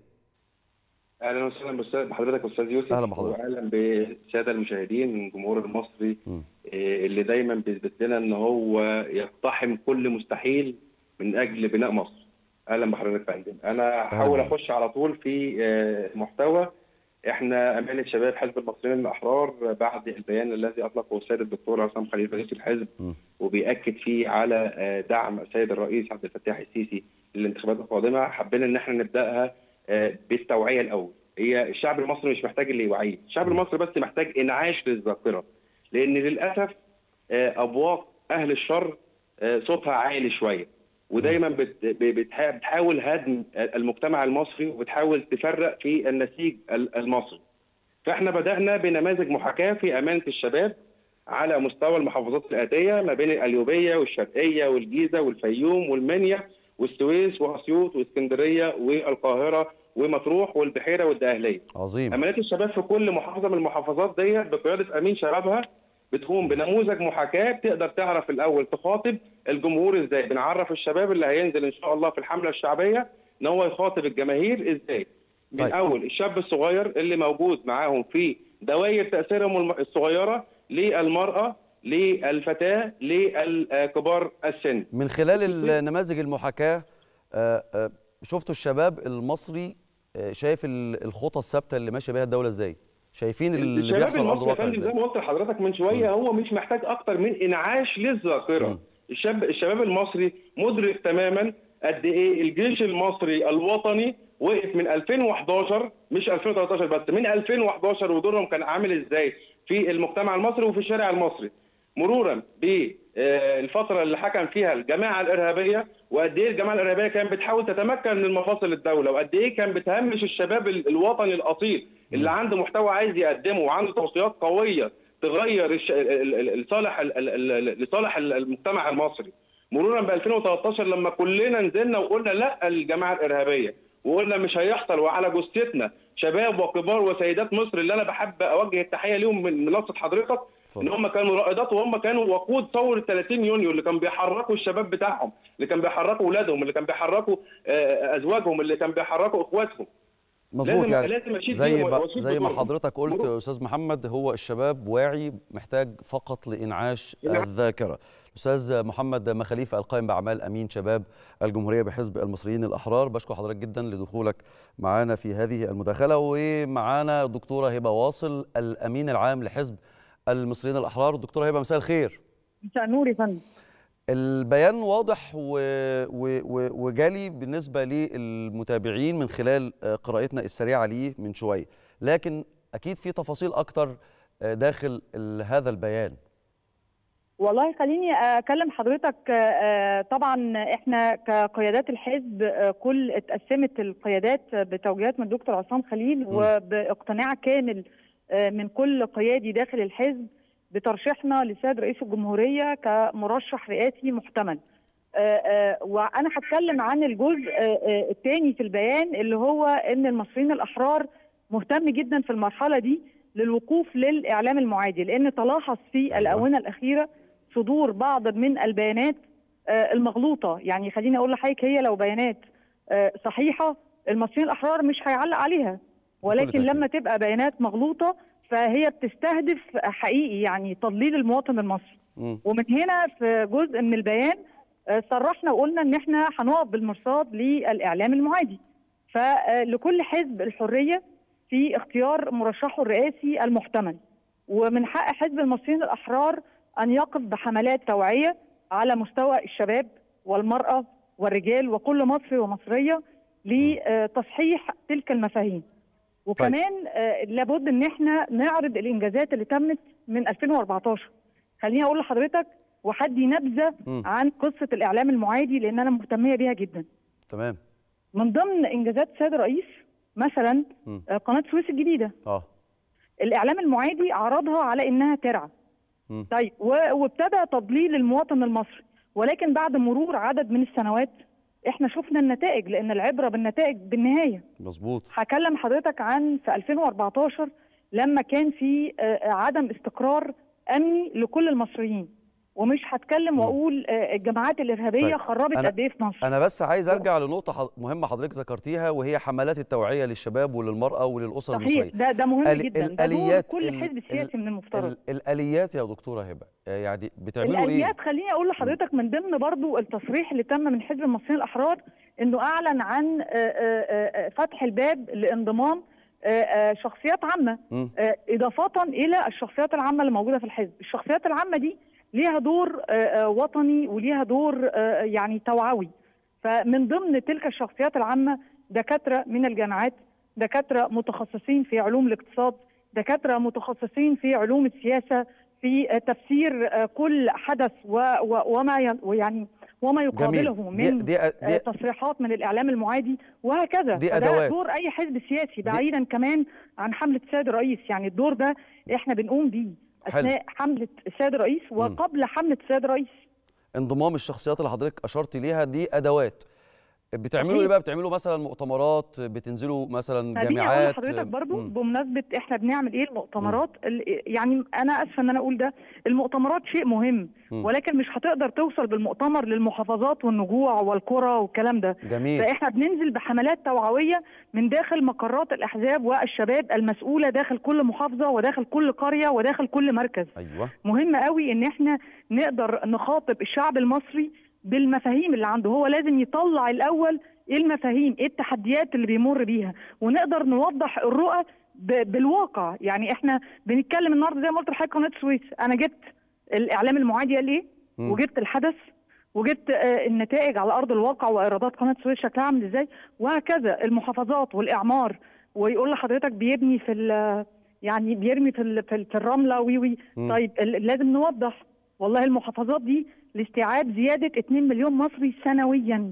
اهلا وسهلا بأستاذ- بحضرتك استاذ يوسف أهلا بحضرتك. واهلا بالساده المشاهدين الجمهور المصري م. إيه، اللي دايما بيثبت لنا ان هو يقتحم كل مستحيل من اجل بناء مصر اهلا بحضرتك يا فندم انا هحاول بيك. اخش على طول في آه، محتوى احنا امانه شباب حزب المصريين الاحرار بعد البيان الذي اطلقه السيد الدكتور عصام خليل رئيس الحزب م. وبيأكد فيه على آه، دعم السيد الرئيس عبد الفتاح السيسي للانتخابات القادمه حبينا ان احنا نبداها آه، بالتوعيه الاول هي الشعب المصري مش محتاج اللي يوعيه الشعب المصري بس محتاج انعاش للذاكره لان للاسف آه، ابواق اهل الشر آه، صوتها عالي شويه ودايما بت- ب- بتح- بتحاول هدم المجتمع المصري وبتحاول تفرق في النسيج ال- المصري فاحنا بدانا بنماذج محاكاه في امانه الشباب على مستوى المحافظات الاتيه ما بين القليوبيه والشرقيه والجيزه والفيوم والمنيا والسويس واسيوط واسكندريه والقاهره ومطروح والبحيره والدقهليه عظيم امانات الشباب في كل محافظه من المحافظات ديت بقياده امين شبابها بتقوم بنموذج محاكاه تقدر تعرف الاول تخاطب الجمهور ازاي بنعرف الشباب اللي هينزل ان شاء الله في الحمله الشعبيه ان هو يخاطب الجماهير ازاي من طيب. اول الشاب الصغير اللي موجود معاهم في دوائر تاثيرهم الم- الصغيره للمراه للفتاه لكبار السن من خلال النماذج المحاكاة آه، آه، شفتوا الشباب المصري آه، شايف ال- الخطى الثابتة اللي ماشية بيها الدولة ازاي؟ شايفين اللي الشباب بيحصل على أرض المصري يا الواقع فندم زي ازاي؟ ما قلت لحضرتك من شويه هو مش محتاج اكتر من انعاش للذاكره مم. الشاب الشباب المصري مدرك تماما قد ايه الجيش المصري الوطني وقف من 2011 مش 2013 بس من 2011 ودورهم كان عامل ازاي في المجتمع المصري وفي الشارع المصري مرورا بالفتره اللي حكم فيها الجماعه الارهابيه وقد ايه الجماعه الارهابيه كانت بتحاول تتمكن من مفاصل الدوله وقد ايه كان بتهمش الشباب ال- الوطني الاصيل اللي عنده محتوى عايز يقدمه وعنده توصيات قويه تغير الش... ال- ال- لصالح ال- ال- ال- لصالح ال- المجتمع المصري مرورا ب 2013 لما كلنا نزلنا وقلنا لا الجماعه الارهابيه وقلنا مش هيحصل وعلى جثتنا شباب وكبار وسيدات مصر اللي انا بحب اوجه التحيه ليهم من منصه حضرتك اتفضل. ان هم كانوا رائدات وهم كانوا وقود ثوره 30 يونيو اللي كان بيحركوا الشباب بتاعهم اللي كان بيحركوا اولادهم اللي كان بيحركوا آه، ازواجهم اللي كان بيحركوا اخواتهم مظبوط لازم- يعني لازم أشيد زي فيهم ما وأشيد زي ما بدورهم. حضرتك قلت مرور. يا استاذ محمد هو الشباب واعي محتاج فقط لانعاش نعم. الذاكره استاذ محمد مخاليف القائم باعمال امين شباب الجمهوريه بحزب المصريين الاحرار بشكر حضرتك جدا لدخولك معنا في هذه المداخله ومعانا الدكتوره هبه واصل الامين العام لحزب المصريين الاحرار دكتوره هبه مساء الخير مساء النور يا فندم البيان واضح و... و... و... وجالي بالنسبة للمتابعين من خلال آه، قراءتنا السريعة ليه من شوية لكن أكيد في تفاصيل أكتر آه، داخل ال- هذا البيان والله خليني اكلم حضرتك آه، آه، طبعا احنا كقيادات الحزب آه، كل اتقسمت القيادات بتوجيهات من الدكتور عصام خليل وباقتناع كامل آه، من كل قيادي داخل الحزب بترشيحنا لسيد رئيس الجمهوريه كمرشح رئاسي محتمل. آه، آه، وانا هتكلم عن الجزء الثاني في البيان اللي هو ان المصريين الاحرار مهتم جدا في المرحله دي للوقوف للاعلام المعادي لان تلاحظ في الاونه الاخيره صدور بعض من البيانات آه، المغلوطه يعني خليني اقول لحضرتك هي لو بيانات آه، صحيحه المصريين الاحرار مش هيعلق عليها ولكن تأكيد. لما تبقى بيانات مغلوطه فهي بتستهدف حقيقي يعني تضليل المواطن المصري مم. ومن هنا في جزء من البيان آه، صرحنا وقلنا ان احنا هنقف بالمرصاد للاعلام المعادي فلكل حزب الحريه في اختيار مرشحه الرئاسي المحتمل ومن حق حزب المصريين الاحرار ان يقف بحملات توعيه على مستوى الشباب والمراه والرجال وكل مصري ومصريه لتصحيح تلك المفاهيم وكمان آه، لابد ان احنا نعرض الانجازات اللي تمت من 2014 خليني اقول لحضرتك وحدي نبذه مم. عن قصه الاعلام المعادي لان انا مهتميه بيها جدا تمام من ضمن انجازات السيد الرئيس مثلا مم. آه، قناه سويس الجديده اه الاعلام المعادي عرضها على انها ترعى مم. طيب و- وابتدى تضليل المواطن المصري ولكن بعد مرور عدد من السنوات احنا شفنا النتائج لان العبره بالنتائج بالنهايه مظبوط هكلم حضرتك عن في 2014 لما كان في آه، عدم استقرار امني لكل المصريين ومش هتكلم مم. واقول آه، الجماعات الارهابيه طيب، خربت أنا- قد ايه في مصر انا بس عايز ارجع لنقطه حض- مهمه حضرتك ذكرتيها وهي حملات التوعيه للشباب وللمراه وللاسر صحيح المصريه ده ده مهم ال- جدا ده دور الآليات كل ال- حزب ال- سياسي من المفترض ال- الاليات يا دكتوره هبه آه، يعني بتعملوا ايه الاليات خليني اقول لحضرتك من ضمن برضو التصريح اللي تم من حزب المصريين الاحرار انه اعلن عن آه، آه، آه، فتح الباب لانضمام آه، آه، شخصيات عامه مم. آه، اضافه الى الشخصيات العامه اللي موجوده في الحزب الشخصيات العامه دي ليها دور آه، آه، وطني وليها دور آه، يعني توعوي فمن ضمن تلك الشخصيات العامه دكاتره من الجامعات دكاتره متخصصين في علوم الاقتصاد دكاتره متخصصين في علوم السياسه في آه، تفسير آه، كل حدث و و وما ي- ويعني وما يقابله جميل من دي, دي, آه، دي تصريحات من الاعلام المعادي وهكذا دي فده أدوات. دور اي حزب سياسي بعيدا كمان عن حمله السيد الرئيس يعني الدور ده احنا بنقوم بيه حلو. اثناء حمله السيد الرئيس وقبل حمله السيد الرئيس انضمام الشخصيات اللي حضرتك اشرت ليها دي ادوات بتعملوا صحيح. ايه بقى بتعملوا مثلا مؤتمرات بتنزلوا مثلا خليني اقول جامعات لحضرتك برضو مم. بمناسبه احنا بنعمل ايه المؤتمرات ال- يعني انا اسفه ان انا اقول ده المؤتمرات شيء مهم مم. ولكن مش هتقدر توصل بالمؤتمر للمحافظات والنجوع والقرى والكلام ده جميل فاحنا بننزل بحملات توعويه من داخل مقرات الاحزاب والشباب المسؤوله داخل كل محافظه وداخل كل قريه وداخل كل مركز ايوه مهم قوي ان احنا نقدر نخاطب الشعب المصري بالمفاهيم اللي عنده هو لازم يطلع الاول ايه المفاهيم ايه التحديات اللي بيمر بيها ونقدر نوضح الرؤى ب- بالواقع يعني احنا بنتكلم النهارده زي ما قلت لحضرتك قناه السويس انا جبت الاعلام المعادي قال ايه مم. وجبت الحدث وجبت آه، النتائج على ارض الواقع وايرادات قناه السويس شكلها عامل ازاي وهكذا المحافظات والاعمار ويقول لحضرتك بيبني في ال- يعني بيرمي في ال- في ال- في الرمله وي وي مم. طيب ال- لازم نوضح والله المحافظات دي لاستيعاب زياده 2 مليون مصري سنويا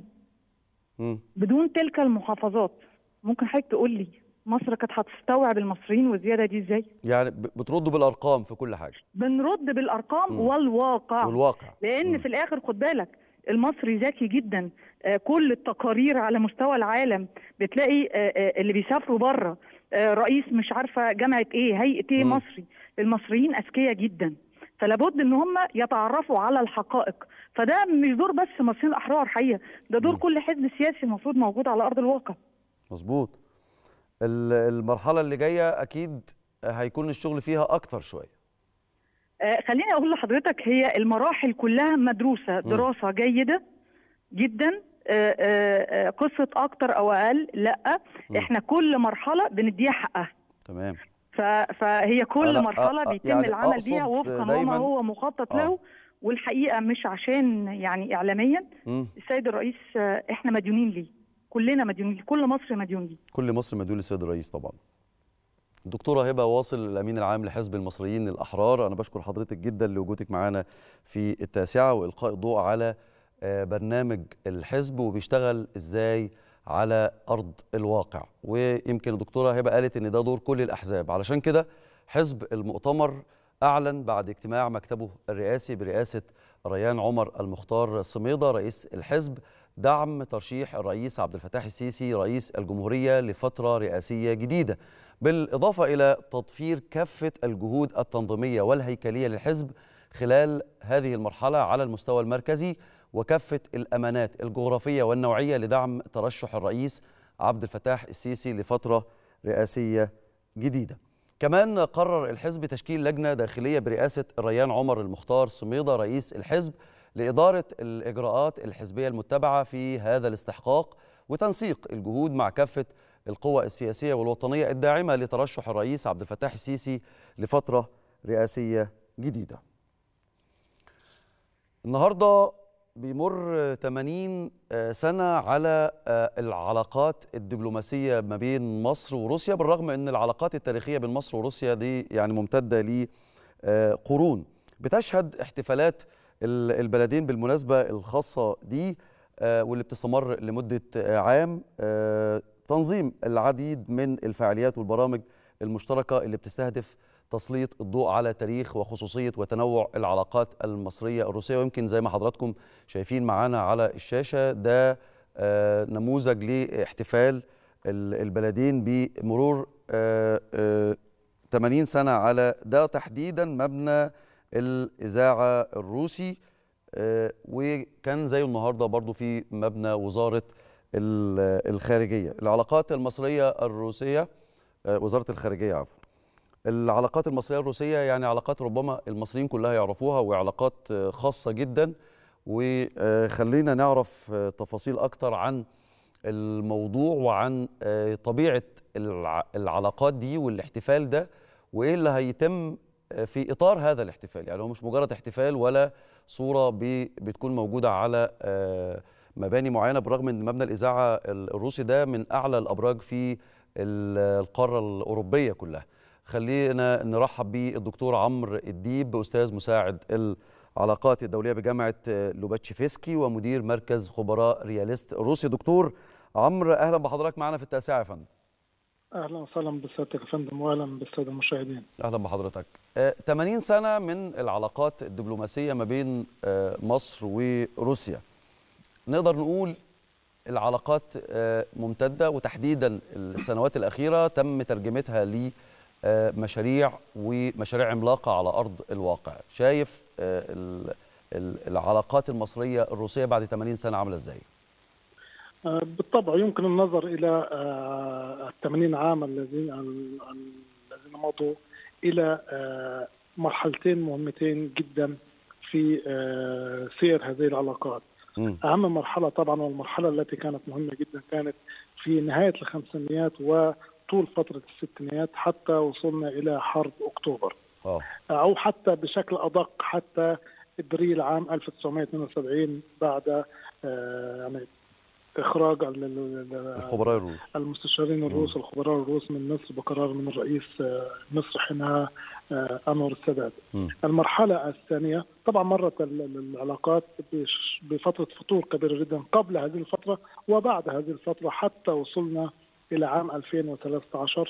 مم. بدون تلك المحافظات ممكن حضرتك تقول لي مصر كانت هتستوعب المصريين والزياده دي ازاي؟ يعني ب- بتردوا بالارقام في كل حاجه بنرد بالارقام مم. والواقع والواقع لان مم. في الاخر خد بالك المصري ذكي جدا آه، كل التقارير على مستوى العالم بتلاقي آه، آه، اللي بيسافروا بره آه، رئيس مش عارفه جامعه ايه هيئه ايه مم. مصري المصريين اذكياء جدا فلابد ان هم يتعرفوا على الحقائق فده مش دور بس المصريين الاحرار حقيقه ده دور مم. كل حزب سياسي المفروض موجود على ارض الواقع مظبوط ال- المرحله اللي جايه اكيد هيكون الشغل فيها اكتر شويه آه، خليني اقول لحضرتك هي المراحل كلها مدروسه دراسه جيده جدا آه، آه، آه، قصه اكتر او اقل لا مم. احنا كل مرحله بنديها حقها تمام ف- فهي كل أنا- مرحله أ- أ- بيتم يعني العمل أقصد بيها وفقا دايماً- وما هو مخطط آه. له والحقيقه مش عشان يعني اعلاميا مم. السيد الرئيس آه، احنا مديونين ليه كلنا مديونين ليه كل مصر مديون ليه كل مصر مديون للسيد الرئيس طبعا الدكتوره هبه واصل الامين العام لحزب المصريين الاحرار انا بشكر حضرتك جدا لوجودك معانا في التاسعه والقاء الضوء على برنامج الحزب وبيشتغل ازاي على ارض الواقع ويمكن الدكتوره هبه قالت ان ده دور كل الاحزاب علشان كده حزب المؤتمر اعلن بعد اجتماع مكتبه الرئاسي برئاسه ريان عمر المختار صميده رئيس الحزب دعم ترشيح الرئيس عبد الفتاح السيسي رئيس الجمهوريه لفتره رئاسيه جديده بالاضافه الى تضفير كافه الجهود التنظيميه والهيكليه للحزب خلال هذه المرحله على المستوى المركزي وكافه الامانات الجغرافيه والنوعيه لدعم ترشح الرئيس عبد الفتاح السيسي لفتره رئاسيه جديده. كمان قرر الحزب تشكيل لجنه داخليه برئاسه الريان عمر المختار صميده رئيس الحزب لاداره الاجراءات الحزبيه المتبعه في هذا الاستحقاق وتنسيق الجهود مع كافه القوى السياسيه والوطنيه الداعمه لترشح الرئيس عبد الفتاح السيسي لفتره رئاسيه جديده. النهارده بيمر 80 سنة على العلاقات الدبلوماسية ما بين مصر وروسيا بالرغم أن العلاقات التاريخية بين مصر وروسيا دي يعني ممتدة لقرون بتشهد احتفالات البلدين بالمناسبة الخاصة دي واللي بتستمر لمدة عام تنظيم العديد من الفعاليات والبرامج المشتركة اللي بتستهدف تسليط الضوء على تاريخ وخصوصية وتنوع العلاقات المصرية الروسية ويمكن زي ما حضراتكم شايفين معانا على الشاشة ده نموذج لاحتفال البلدين بمرور 80 سنة على ده تحديدا مبنى الإذاعة الروسي وكان زي النهاردة برضو في مبنى وزارة الخارجية العلاقات المصرية الروسية وزارة الخارجية عفوا العلاقات المصريه الروسيه يعني علاقات ربما المصريين كلها يعرفوها وعلاقات خاصه جدا وخلينا نعرف تفاصيل اكتر عن الموضوع وعن طبيعه العلاقات دي والاحتفال ده وايه اللي هيتم في اطار هذا الاحتفال يعني هو مش مجرد احتفال ولا صوره بتكون موجوده على مباني معينه بالرغم ان مبنى الاذاعه الروسي ده من اعلى الابراج في القاره الاوروبيه كلها خلينا نرحب بالدكتور عمرو الديب استاذ مساعد العلاقات الدوليه بجامعه لوباتشيفسكي ومدير مركز خبراء رياليست روسي دكتور عمرو اهلا بحضرتك معنا في التاسعه يا فندم اهلا وسهلا بسيادتك يا فندم واهلا بالساده المشاهدين اهلا بحضرتك 80 سنه من العلاقات الدبلوماسيه ما بين مصر وروسيا نقدر نقول العلاقات ممتده وتحديدا السنوات الاخيره تم ترجمتها ل مشاريع ومشاريع عملاقه على ارض الواقع شايف العلاقات المصريه الروسيه بعد 80 سنه عامله ازاي بالطبع يمكن النظر الى ال 80 عام الذين الذين مضوا الى مرحلتين مهمتين جدا في سير هذه العلاقات اهم مرحله طبعا والمرحله التي كانت مهمه جدا كانت في نهايه الخمسينيات و طول فترة الستينيات حتى وصلنا إلى حرب أكتوبر أوه. أو حتى بشكل أدق حتى إبريل عام 1972 بعد يعني إخراج الخبراء الروس المستشارين الروس الخبراء الروس من مصر بقرار من الرئيس مصر حينها أنور السادات م. المرحلة الثانية طبعا مرت العلاقات بفترة فتور كبيرة جدا قبل هذه الفترة وبعد هذه الفترة حتى وصلنا الى عام 2013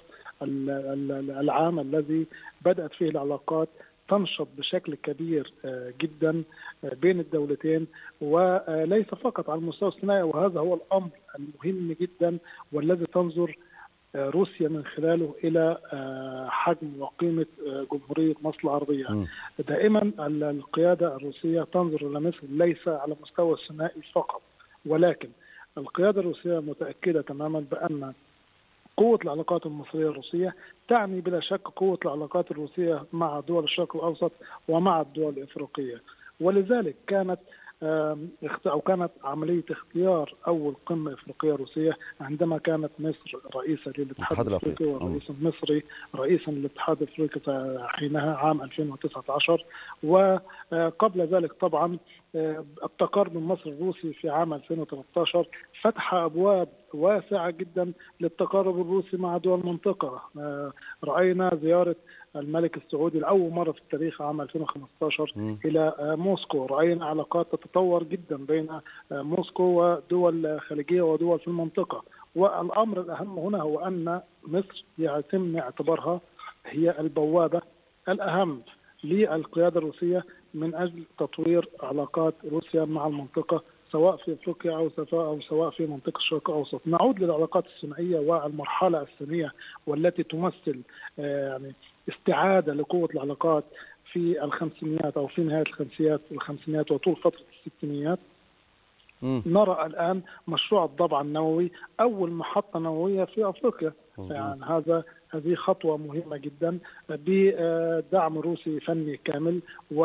العام الذي بدات فيه العلاقات تنشط بشكل كبير جدا بين الدولتين وليس فقط على المستوى الصناعي وهذا هو الامر المهم جدا والذي تنظر روسيا من خلاله الى حجم وقيمه جمهوريه مصر العربيه. دائما القياده الروسيه تنظر الى مصر ليس على مستوى الثنائي فقط ولكن القياده الروسيه متاكده تماما بان قوة العلاقات المصرية الروسية تعني بلا شك قوة العلاقات الروسية مع دول الشرق الأوسط ومع الدول الإفريقية ولذلك كانت او كانت عمليه اختيار اول قمه افريقيه روسيه عندما كانت مصر رئيسه للاتحاد الافريقي والرئيس المصري رئيسا للاتحاد الافريقي حينها عام 2019 وقبل ذلك طبعا التقارب مصر الروسي في عام 2013 فتح ابواب واسعه جدا للتقارب الروسي مع دول المنطقه راينا زياره الملك السعودي لاول مره في التاريخ عام 2015 م. الى موسكو راينا علاقات تتطور جدا بين موسكو ودول خليجيه ودول في المنطقه والامر الاهم هنا هو ان مصر يتم اعتبارها هي البوابه الاهم للقياده الروسيه من اجل تطوير علاقات روسيا مع المنطقه سواء في افريقيا او سواء او سواء في منطقه الشرق الاوسط، نعود للعلاقات الثنائيه والمرحله الثانيه والتي تمثل يعني استعاده لقوه العلاقات في الخمسينيات او في نهايه الخمسينيات الخمسينيات وطول فتره الستينيات م. نرى الان مشروع الضبع النووي اول محطه نوويه في افريقيا يعني هذا هذه خطوه مهمه جدا بدعم روسي فني كامل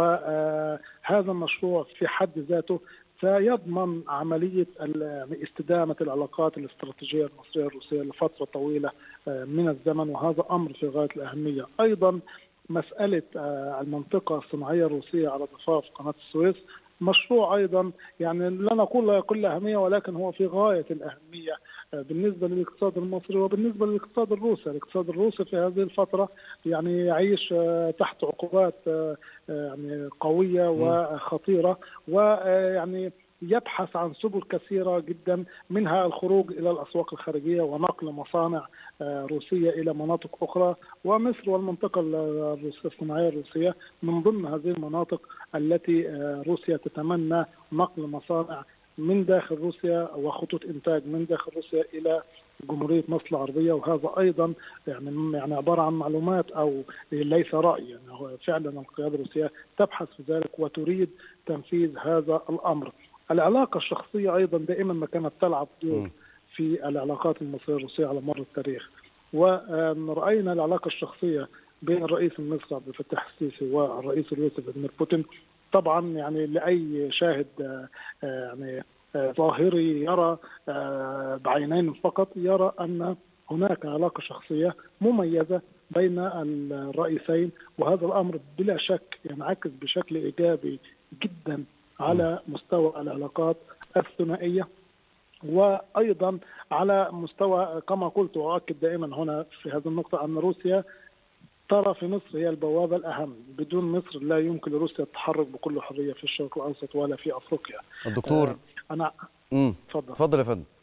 وهذا المشروع في حد ذاته سيضمن عمليه استدامه العلاقات الاستراتيجيه المصريه الروسيه لفتره طويله من الزمن وهذا امر في غايه الاهميه، ايضا مساله المنطقه الصناعيه الروسيه على ضفاف قناه السويس مشروع ايضا يعني لا نقول لا يقل اهميه ولكن هو في غايه الاهميه بالنسبه للاقتصاد المصري وبالنسبه للاقتصاد الروسي، الاقتصاد الروسي في هذه الفتره يعني يعيش تحت عقوبات يعني قويه وخطيره ويعني يبحث عن سبل كثيرة جدا منها الخروج إلى الأسواق الخارجية ونقل مصانع روسية إلى مناطق أخرى ومصر والمنطقة الروسية الصناعية الروسية من ضمن هذه المناطق التي روسيا تتمنى نقل مصانع من داخل روسيا وخطوط إنتاج من داخل روسيا إلى جمهورية مصر العربية وهذا أيضا يعني يعني عبارة عن معلومات أو ليس رأي يعني هو فعلا القيادة الروسية تبحث في ذلك وتريد تنفيذ هذا الأمر العلاقه الشخصيه ايضا دائما ما كانت تلعب دور في العلاقات المصريه الروسيه على مر التاريخ وراينا العلاقه الشخصيه بين الرئيس المصري عبد الفتاح السيسي والرئيس الروسي فلاديمير بوتين طبعا يعني لاي شاهد يعني ظاهري يرى بعينين فقط يرى ان هناك علاقه شخصيه مميزه بين الرئيسين وهذا الامر بلا شك ينعكس بشكل ايجابي جدا على مستوى العلاقات الثنائيه وايضا على مستوى كما قلت واؤكد دائما هنا في هذه النقطه ان روسيا ترى في مصر هي البوابه الاهم، بدون مصر لا يمكن لروسيا التحرك بكل حريه في الشرق الاوسط ولا في افريقيا. الدكتور آه انا اتفضل اتفضل يا فندم.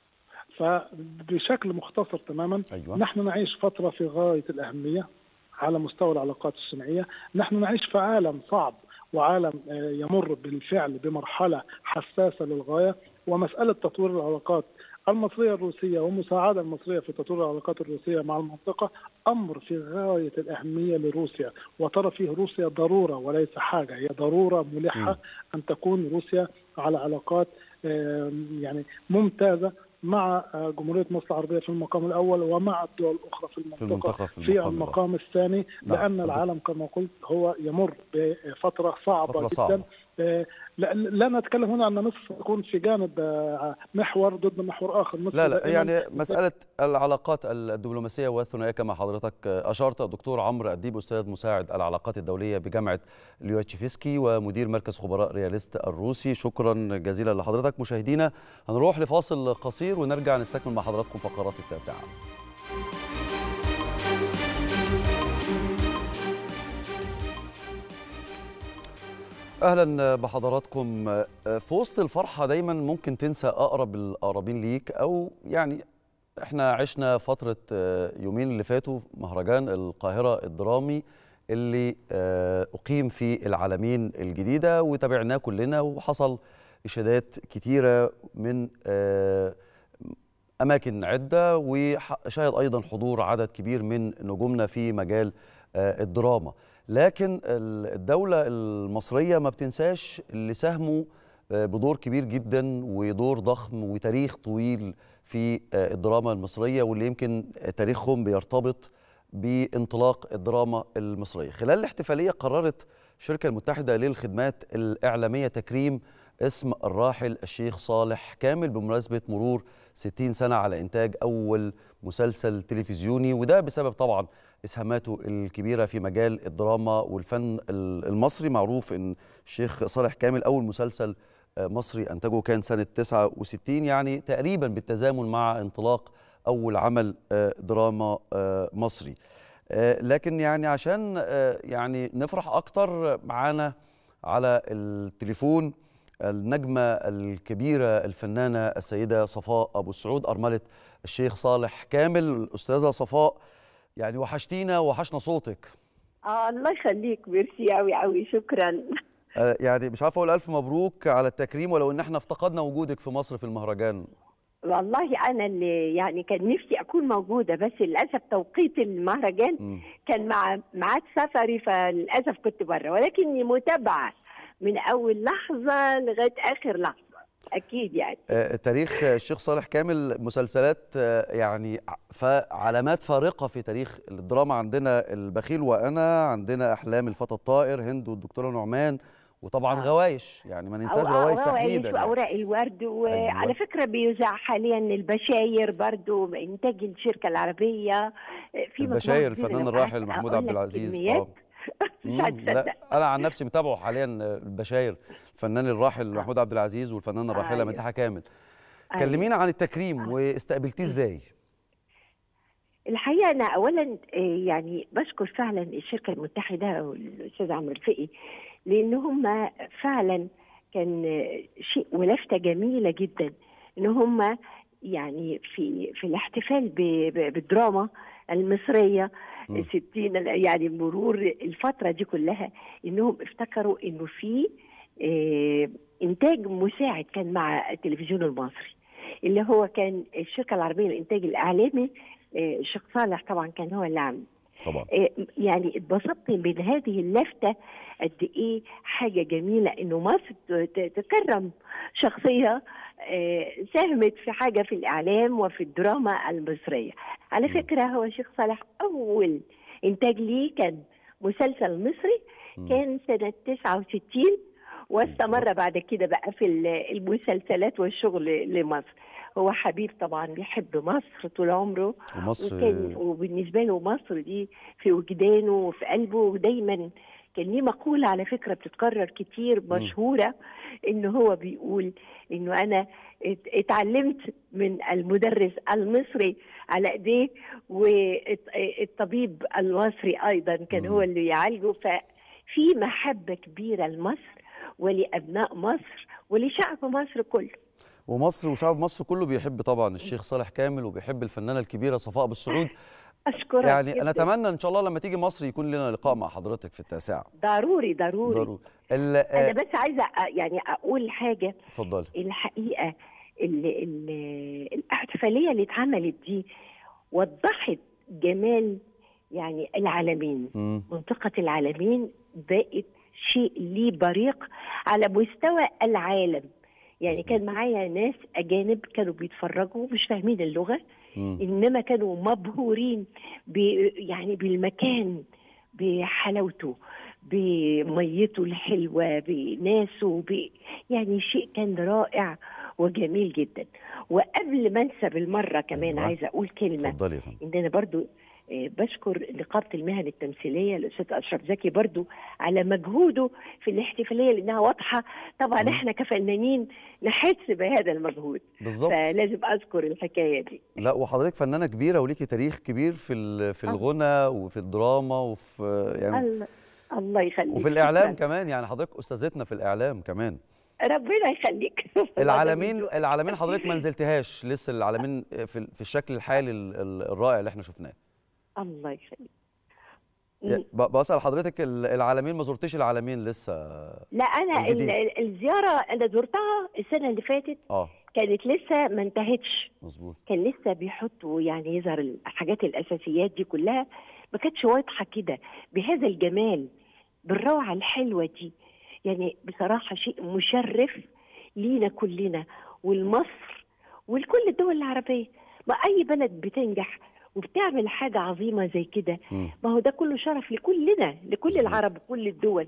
فبشكل مختصر تماما أيوة. نحن نعيش فتره في غايه الاهميه على مستوى العلاقات الثنائيه، نحن نعيش في عالم صعب وعالم يمر بالفعل بمرحله حساسه للغايه ومساله تطوير العلاقات المصريه الروسيه والمساعده المصريه في تطوير العلاقات الروسيه مع المنطقه امر في غايه الاهميه لروسيا وترى فيه روسيا ضروره وليس حاجه هي ضروره ملحه ان تكون روسيا على علاقات يعني ممتازه مع جمهورية مصر العربية في المقام الأول ومع الدول الأخرى في المنطقة في, المنطقة في, في المقام الثاني لأن نعم. العالم كما قلت هو يمر بفترة صعبة فترة جدا صعبة. لا, لا نتكلم هنا أن مصر تكون في جانب محور ضد محور آخر مصر لا لا يعني مسألة العلاقات الدبلوماسية والثنائية كما حضرتك أشرت دكتور عمرو أديب أستاذ مساعد العلاقات الدولية بجامعة ليوتشيفسكي ومدير مركز خبراء رياليست الروسي شكرا جزيلا لحضرتك مشاهدينا هنروح لفاصل قصير ونرجع نستكمل مع حضراتكم فقرات التاسعة اهلا بحضراتكم في وسط الفرحه دايما ممكن تنسى اقرب الاقربين ليك او يعني احنا عشنا فتره يومين اللي فاتوا مهرجان القاهره الدرامي اللي اقيم في العالمين الجديده وتابعناه كلنا وحصل اشادات كتيره من اماكن عده وشهد ايضا حضور عدد كبير من نجومنا في مجال الدراما لكن الدولة المصرية ما بتنساش اللي ساهموا بدور كبير جدا ودور ضخم وتاريخ طويل في الدراما المصرية واللي يمكن تاريخهم بيرتبط بانطلاق الدراما المصرية خلال الاحتفالية قررت الشركة المتحدة للخدمات الإعلامية تكريم اسم الراحل الشيخ صالح كامل بمناسبة مرور 60 سنة على إنتاج أول مسلسل تلفزيوني وده بسبب طبعا إسهاماته الكبيرة في مجال الدراما والفن المصري معروف إن الشيخ صالح كامل أول مسلسل مصري أنتجه كان سنة 69 يعني تقريبا بالتزامن مع انطلاق أول عمل دراما مصري لكن يعني عشان يعني نفرح أكتر معانا على التليفون النجمة الكبيرة الفنانة السيدة صفاء أبو السعود أرملة الشيخ صالح كامل الأستاذة صفاء يعني وحشتينا وحشنا صوتك آه الله يخليك ميرسي أوي أوي شكرا آه يعني مش عارف أقول ألف مبروك على التكريم ولو إن احنا افتقدنا وجودك في مصر في المهرجان والله انا اللي يعني كان نفسي اكون موجوده بس للاسف توقيت المهرجان م. كان مع ميعاد سفري فللاسف كنت بره ولكني متابعه من اول لحظه لغايه اخر لحظه اكيد يعني آه تاريخ الشيخ صالح كامل مسلسلات آه يعني علامات فارقه في تاريخ الدراما عندنا البخيل وانا عندنا احلام الفتى الطائر هند والدكتوره نعمان وطبعا آه. غوايش يعني ما ننساش غوايش تحديدا يعني. واوراق الورد وعلى أيوة. فكره بيذاع حاليا البشاير برضو انتاج الشركه العربيه في البشاير الفنان الراحل محمود عبد العزيز لا انا عن نفسي متابعه حاليا البشاير الفنان الراحل محمود عبد العزيز والفنانه الراحله أيوة. مديحه كامل أيوة. كلمينا عن التكريم أيوة. واستقبلتيه ازاي الحقيقه انا اولا يعني بشكر فعلا الشركه المتحده والاستاذ عمرو الفقي لان هم فعلا كان شيء ولفته جميله جدا ان هم يعني في في الاحتفال بالدراما المصريه ستين يعني مرور الفتره دي كلها انهم افتكروا انه في اه انتاج مساعد كان مع التلفزيون المصري اللي هو كان الشركه العربيه للانتاج الاعلامي اه الشيخ صالح طبعا كان هو اللي عامل طبعا يعني اتبسطت من هذه اللفته قد ايه حاجه جميله انه مصر تكرم شخصيه ساهمت في حاجه في الاعلام وفي الدراما المصريه على فكره هو شيخ صالح اول انتاج ليه كان مسلسل مصري كان سنه 69 واستمر بعد كده بقى في المسلسلات والشغل لمصر هو حبيب طبعا بيحب مصر طول عمره ومصر وكان وبالنسبه له مصر دي في وجدانه وفي قلبه ودايما كان ليه مقولة على فكرة بتتكرر كتير مشهورة إن هو بيقول إنه أنا اتعلمت من المدرس المصري على إيديه والطبيب المصري أيضا كان هو اللي يعالجه ففي محبة كبيرة لمصر ولأبناء مصر ولشعب مصر كله ومصر وشعب مصر كله بيحب طبعا الشيخ صالح كامل وبيحب الفنانه الكبيره صفاء بالسعود اشكرك يعني جداً. انا اتمنى ان شاء الله لما تيجي مصر يكون لنا لقاء مع حضرتك في التاسعه ضروري ضروري, ضروري انا بس عايزه يعني اقول حاجه اتفضلي الحقيقه ال ال الاحتفاليه اللي اتعملت دي وضحت جمال يعني العالمين مم. منطقه العالمين بقت شيء ليه بريق على مستوى العالم يعني كان معايا ناس اجانب كانوا بيتفرجوا مش فاهمين اللغه مم. انما كانوا مبهورين ب يعني بالمكان بحلاوته بميته الحلوه بناسه ب يعني شيء كان رائع وجميل جدا وقبل ما انسى بالمره كمان أيوة. عايزه اقول كلمه اتفضلي يا فندم ان انا برضو آه، بشكر نقابه المهن التمثيليه الاستاذ اشرف زكي برضو على مجهوده في الاحتفاليه لانها واضحه طبعا مم. احنا كفنانين نحس بهذا المجهود بالظبط فلازم اذكر الحكايه دي لا وحضرتك فنانه كبيره وليكي تاريخ كبير في ال- في آه. الغنى وفي الدراما وفي يعني الله الله يخليك وفي الاعلام شكراً. كمان يعني حضرتك استاذتنا في الاعلام كمان ربنا يخليك العالمين العالمين حضرتك ما نزلتهاش لسه العالمين في في الشكل الحالي ال- ال- الرائع اللي احنا شفناه الله يخليك يا- ب- بسأل حضرتك ال- العالمين ما زرتش العالمين لسه لا انا ال- الجديد. ال- الزياره انا زرتها السنه اللي فاتت اه كانت لسه ما انتهتش مظبوط كان لسه بيحطوا يعني يظهر الحاجات الاساسيات دي كلها ما كانتش واضحه كده بهذا الجمال بالروعه الحلوه دي يعني بصراحه شيء مشرف لينا كلنا ولمصر ولكل الدول العربيه ما اي بلد بتنجح وبتعمل حاجه عظيمه زي كده مم. ما هو ده كله شرف لكلنا لكل مظبوط. العرب وكل الدول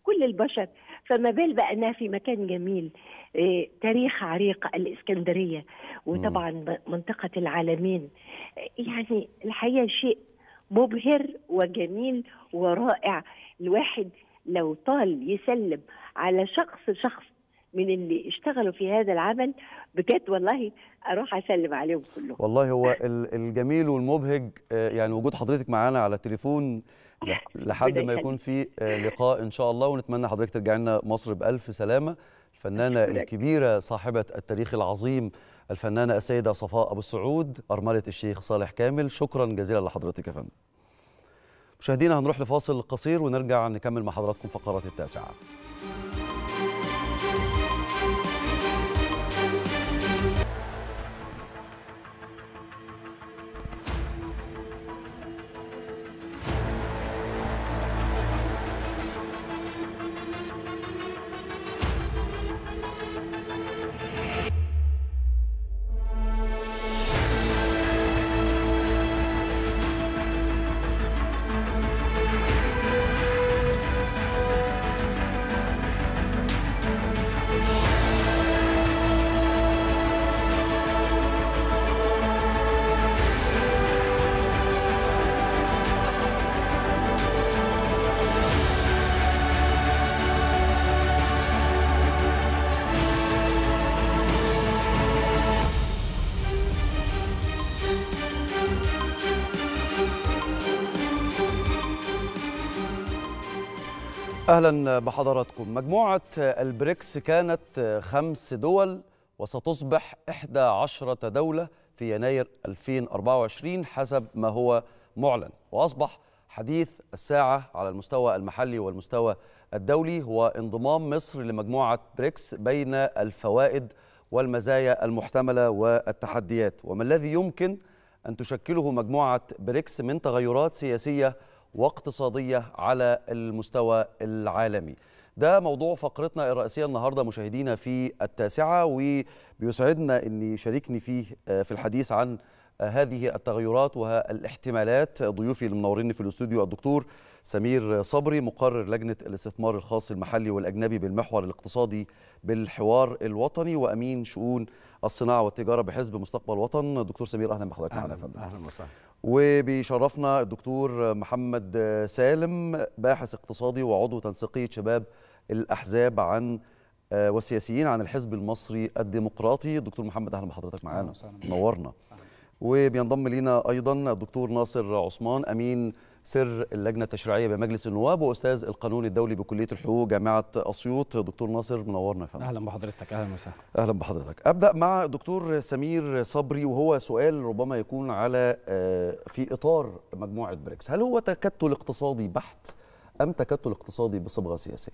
كل البشر فما بال بقى انها في مكان جميل إيه، تاريخ عريق الاسكندريه وطبعا م- منطقه العالمين يعني الحقيقه شيء مبهر وجميل ورائع الواحد لو طال يسلم على شخص شخص من اللي اشتغلوا في هذا العمل بجد والله اروح اسلم عليهم كلهم والله هو ال- الجميل والمبهج آه، يعني وجود حضرتك معانا على التليفون لح- لحد ربنا ما يخليك. يكون في آه، لقاء ان شاء الله ونتمنى حضرتك ترجعي لنا مصر بالف سلامه الفنانه أشكرك. الكبيره صاحبه التاريخ العظيم الفنانه السيده صفاء ابو السعود ارمله الشيخ صالح كامل شكرا جزيلا لحضرتك يا فندم مشاهدينا هنروح لفاصل قصير ونرجع نكمل مع حضراتكم فقرات التاسعه اهلا بحضراتكم مجموعه البريكس كانت خمس دول وستصبح 11 دوله في يناير 2024 حسب ما هو معلن واصبح حديث الساعه على المستوى المحلي والمستوى الدولي هو انضمام مصر لمجموعه بريكس بين الفوائد والمزايا المحتمله والتحديات وما الذي يمكن ان تشكله مجموعه بريكس من تغيرات سياسيه واقتصاديه على المستوى العالمي. ده موضوع فقرتنا الرئيسيه النهارده مشاهدينا في التاسعه وبيسعدنا ان يشاركني فيه في الحديث عن هذه التغيرات والاحتمالات ضيوفي المنورين في الاستوديو الدكتور سمير صبري مقرر لجنه الاستثمار الخاص المحلي والاجنبي بالمحور الاقتصادي بالحوار الوطني وامين شؤون الصناعه والتجاره بحزب مستقبل وطن دكتور سمير اهلا بحضرتك معنا يا فندم اهلا وسهلا وبيشرفنا الدكتور محمد سالم باحث اقتصادي وعضو تنسيقيه شباب الاحزاب عن والسياسيين عن الحزب المصري الديمقراطي دكتور محمد اهلا بحضرتك معانا نورنا وبينضم لينا ايضا الدكتور ناصر عثمان امين سر اللجنه التشريعيه بمجلس النواب واستاذ القانون الدولي بكليه الحقوق جامعه اسيوط دكتور ناصر منورنا يا فندم اهلا بحضرتك اهلا وسهلا اهلا بحضرتك ابدا مع دكتور سمير صبري وهو سؤال ربما يكون على في اطار مجموعه بريكس هل هو تكتل اقتصادي بحت ام تكتل اقتصادي بصبغه سياسيه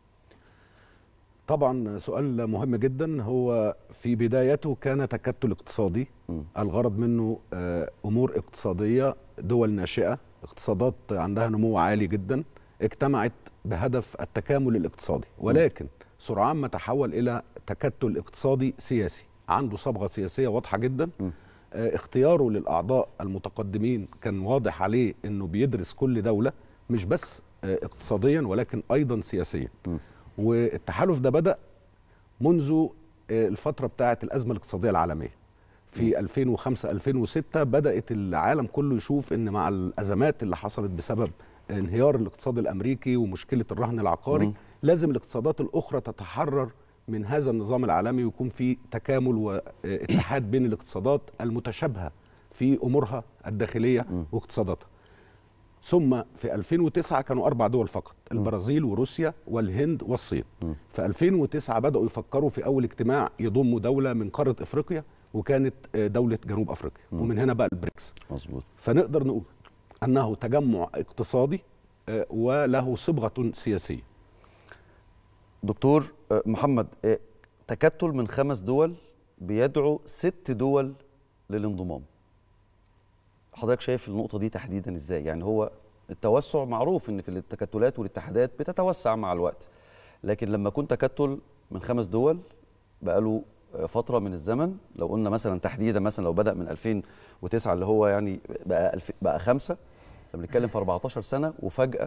طبعا سؤال مهم جدا هو في بدايته كان تكتل اقتصادي م. الغرض منه امور اقتصاديه دول ناشئه اقتصادات عندها نمو عالي جدا اجتمعت بهدف التكامل الاقتصادي ولكن سرعان ما تحول الى تكتل اقتصادي سياسي عنده صبغه سياسيه واضحه جدا اختياره للاعضاء المتقدمين كان واضح عليه انه بيدرس كل دوله مش بس اقتصاديا ولكن ايضا سياسيا والتحالف ده بدا منذ الفتره بتاعه الازمه الاقتصاديه العالميه في 2005 2006 بدات العالم كله يشوف ان مع الازمات اللي حصلت بسبب انهيار الاقتصاد الامريكي ومشكله الرهن العقاري م. لازم الاقتصادات الاخرى تتحرر من هذا النظام العالمي ويكون في تكامل واتحاد بين الاقتصادات المتشابهه في امورها الداخليه م. واقتصاداتها ثم في 2009 كانوا اربع دول فقط البرازيل وروسيا والهند والصين م. في 2009 بداوا يفكروا في اول اجتماع يضموا دوله من قاره افريقيا وكانت دوله جنوب افريقيا م. ومن هنا بقى البريكس مظبوط فنقدر نقول انه تجمع اقتصادي وله صبغه سياسيه دكتور محمد تكتل من خمس دول بيدعو ست دول للانضمام حضرتك شايف النقطه دي تحديدا ازاي يعني هو التوسع معروف ان في التكتلات والاتحادات بتتوسع مع الوقت لكن لما يكون تكتل من خمس دول بقاله فتره من الزمن لو قلنا مثلا تحديدا مثلا لو بدا من 2009 اللي هو يعني بقى الف بقى خمسه بنتكلم في 14 سنه وفجاه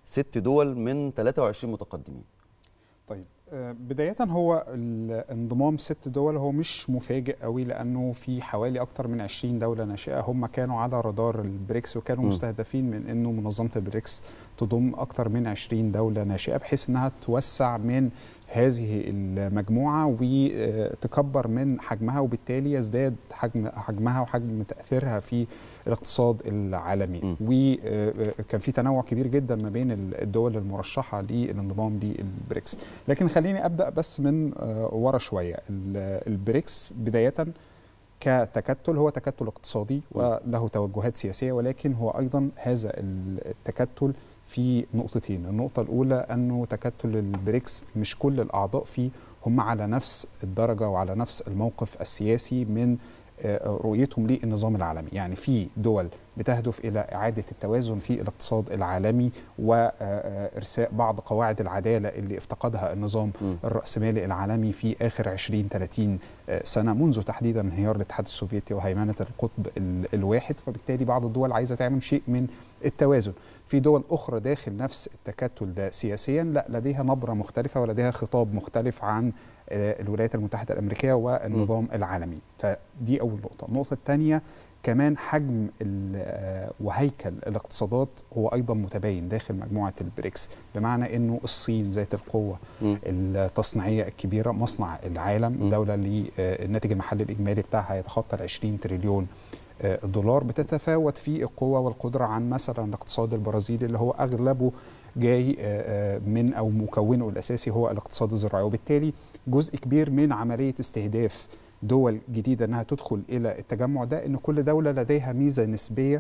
ست دول من 23 متقدمين طيب آه، بداية هو الانضمام ست دول هو مش مفاجئ قوي لأنه في حوالي أكتر من 20 دولة ناشئة هم كانوا على رادار البريكس وكانوا م. مستهدفين من أنه منظمة البريكس تضم أكتر من 20 دولة ناشئة بحيث أنها توسع من هذه المجموعة وتكبر من حجمها وبالتالي يزداد حجم حجمها وحجم تأثيرها في الاقتصاد العالمي وكان في تنوع كبير جدا ما بين الدول المرشحة للانضمام للبريكس لكن خليني أبدأ بس من آه، ورا شوية ال- البريكس بداية كتكتل هو تكتل اقتصادي وله توجهات سياسية ولكن هو أيضا هذا التكتل في نقطتين النقطة الأولى أنه تكتل البريكس مش كل الأعضاء فيه هم على نفس الدرجة وعلى نفس الموقف السياسي من آه، رؤيتهم للنظام العالمي يعني في دول بتهدف إلى إعادة التوازن في الاقتصاد العالمي وإرساء بعض قواعد العدالة اللي افتقدها النظام الرأسمالي العالمي في آخر 20 30 سنة منذ تحديدا انهيار الاتحاد السوفيتي وهيمنة القطب ال- الواحد فبالتالي بعض الدول عايزة تعمل شيء من التوازن في دول أخرى داخل نفس التكتل ده سياسيا لا لديها نبرة مختلفة ولديها خطاب مختلف عن آه، الولايات المتحدة الأمريكية والنظام العالمي فدي أول نقطة النقطة الثانية كمان حجم ال- آه، وهيكل الاقتصادات هو ايضا متباين داخل مجموعه البريكس بمعنى انه الصين ذات القوه مم. التصنيعيه الكبيره مصنع العالم مم. دوله اللي آه، الناتج المحلي الاجمالي بتاعها يتخطى ال 20 تريليون آه، دولار بتتفاوت في القوه والقدره عن مثلا الاقتصاد البرازيلي اللي هو اغلبه جاي آه، آه، من او مكونه الاساسي هو الاقتصاد الزراعي وبالتالي جزء كبير من عمليه استهداف دول جديده انها تدخل الى التجمع ده ان كل دوله لديها ميزه نسبيه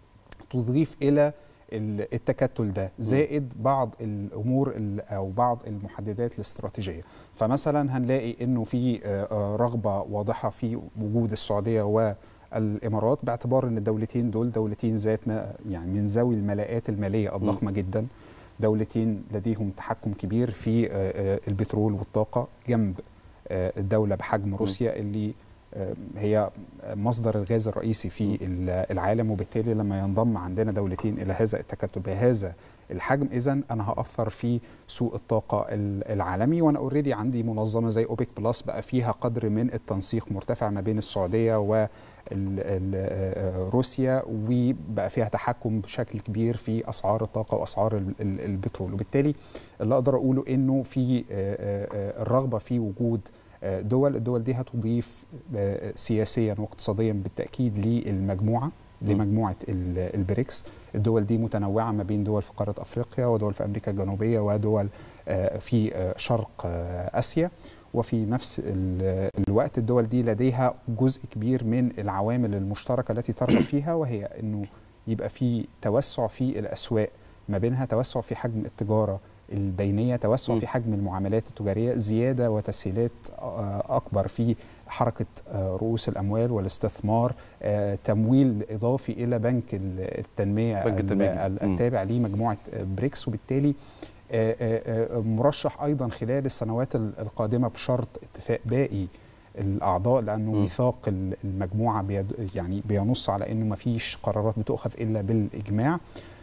تضيف الى ال- التكتل ده زائد بعض الامور ال- او بعض المحددات الاستراتيجيه فمثلا هنلاقي انه في آه، آه، رغبه واضحه في وجود السعوديه والامارات باعتبار ان الدولتين دول دولتين ذات ما- يعني من ذوي الملاءات الماليه الضخمه جدا دولتين لديهم تحكم كبير في آه، آه، البترول والطاقه جنب آه، الدوله بحجم روسيا اللي آه، هي مصدر الغاز الرئيسي في ال- العالم وبالتالي لما ينضم عندنا دولتين الى هذا التكتل بهذا الحجم اذا انا هاثر في سوق الطاقه ال- العالمي وانا اوريدي عندي منظمه زي اوبك بلس بقى فيها قدر من التنسيق مرتفع ما بين السعوديه و ال- ال- آه، روسيا وبقى فيها تحكم بشكل كبير في اسعار الطاقه واسعار ال- ال- البترول وبالتالي اللي اقدر اقوله انه في آه، آه، آه، الرغبه في وجود آه، دول الدول دي هتضيف آه، سياسيا واقتصاديا بالتاكيد للمجموعه لمجموعه ال- البريكس الدول دي متنوعه ما بين دول في قاره افريقيا ودول في امريكا الجنوبيه ودول آه، في آه، شرق آه، اسيا وفي نفس ال- الوقت الدول دي لديها جزء كبير من العوامل المشتركه التي ترغب فيها وهي انه يبقى في توسع في الاسواق ما بينها توسع في حجم التجاره البينيه توسع م. في حجم المعاملات التجاريه زياده وتسهيلات آه، اكبر في حركه آه، رؤوس الاموال والاستثمار آه، تمويل اضافي الى بنك ال- التنميه بنك التنمية. ال- م. التابع لمجموعه آه، بريكس وبالتالي آه، آه، آه، مرشح ايضا خلال السنوات ال- القادمه بشرط اتفاق باقي الاعضاء لانه م. ميثاق ال- المجموعه بيد يعني بينص على انه ما فيش قرارات بتؤخذ الا بالاجماع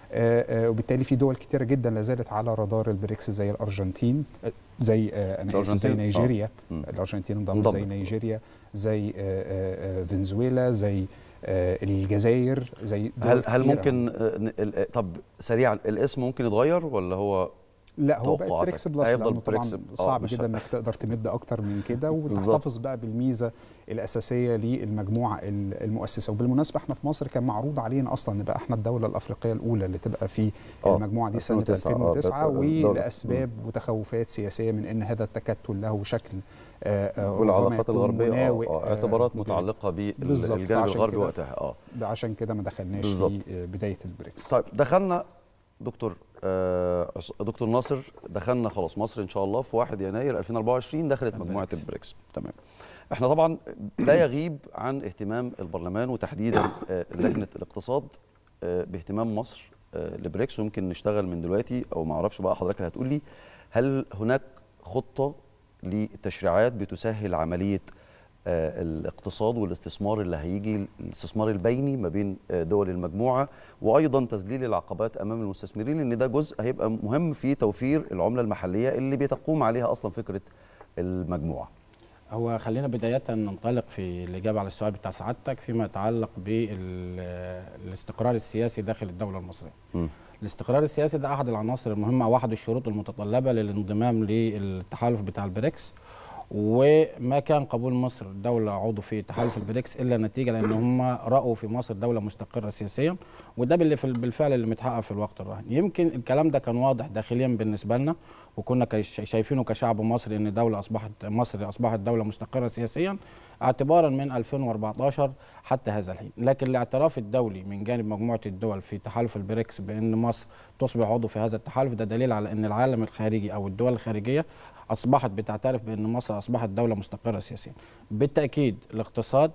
آه، آه، وبالتالي في دول كتيره جدا لا زالت على رادار البريكس زي الارجنتين آه، زي آه، انا اسف زي الأرجنتين؟ آه. نيجيريا م. الارجنتين انضمت انضمت. زي نيجيريا زي آه، آه، آه، فنزويلا زي آه، الجزائر زي دول هل هل كتيرة. ممكن آه، ن- ال- طب سريعا الاسم ممكن يتغير ولا هو لا هو بقت توقعاتك؟ بريكس بلس هيفضل لانه طبعا بريكس- آه، صعب مش- جدا انك تقدر تمد اكتر من كده بالظبط. وتحتفظ بقى بالميزه الاساسيه للمجموعه ال- المؤسسه وبالمناسبه احنا في مصر كان معروض علينا اصلا نبقى احنا الدوله الافريقيه الاولى اللي تبقى في آه، المجموعه دي سنه 2009 آه، 2009 كانت الدولة. ولاسباب وتخوفات سياسيه من ان هذا التكتل له شكل آه، آه، ربما والعلاقات يكون الغربيه مناوئ، آه، آه، اعتبارات بال- متعلقه بالظبط، بالجانب فعشان الغربي كده- وقتها اه عشان كده ما دخلناش بالظبط. في آه، بدايه البريكس طيب دخلنا دكتور آه عص- دكتور ناصر دخلنا خلاص مصر ان شاء الله في 1 يناير 2024 دخلت مجموعه البريكس تمام احنا طبعا لا يغيب عن اهتمام البرلمان وتحديدا آه لجنه الاقتصاد آه باهتمام مصر آه لبريكس ويمكن نشتغل من دلوقتي او ما اعرفش بقى حضرتك اللي هتقول لي هل هناك خطه للتشريعات بتسهل عمليه آه، الاقتصاد والاستثمار اللي هيجي الاستثمار البيني ما بين آه، دول المجموعه وايضا تذليل العقبات امام المستثمرين لان ده جزء هيبقى مهم في توفير العمله المحليه اللي بتقوم عليها اصلا فكره المجموعه هو خلينا بداية ننطلق في الإجابة على السؤال بتاع سعادتك فيما يتعلق بالاستقرار السياسي داخل الدولة المصرية. م. الاستقرار السياسي ده أحد العناصر المهمة وأحد الشروط المتطلبة للانضمام للتحالف بتاع البريكس وما كان قبول مصر دولة عضو في تحالف البريكس إلا نتيجة لأن هم رأوا في مصر دولة مستقرة سياسيا وده باللي في بالفعل اللي متحقق في الوقت الراهن يمكن الكلام ده كان واضح داخليا بالنسبة لنا وكنا كش- شايفينه كشعب مصري ان دوله اصبحت مصر اصبحت دوله مستقره سياسيا اعتبارا من 2014 حتى هذا الحين لكن الاعتراف الدولي من جانب مجموعه الدول في تحالف البريكس بان مصر تصبح عضو في هذا التحالف ده دليل على ان العالم الخارجي او الدول الخارجيه اصبحت بتعترف بان مصر اصبحت دوله مستقره سياسيا بالتاكيد الاقتصاد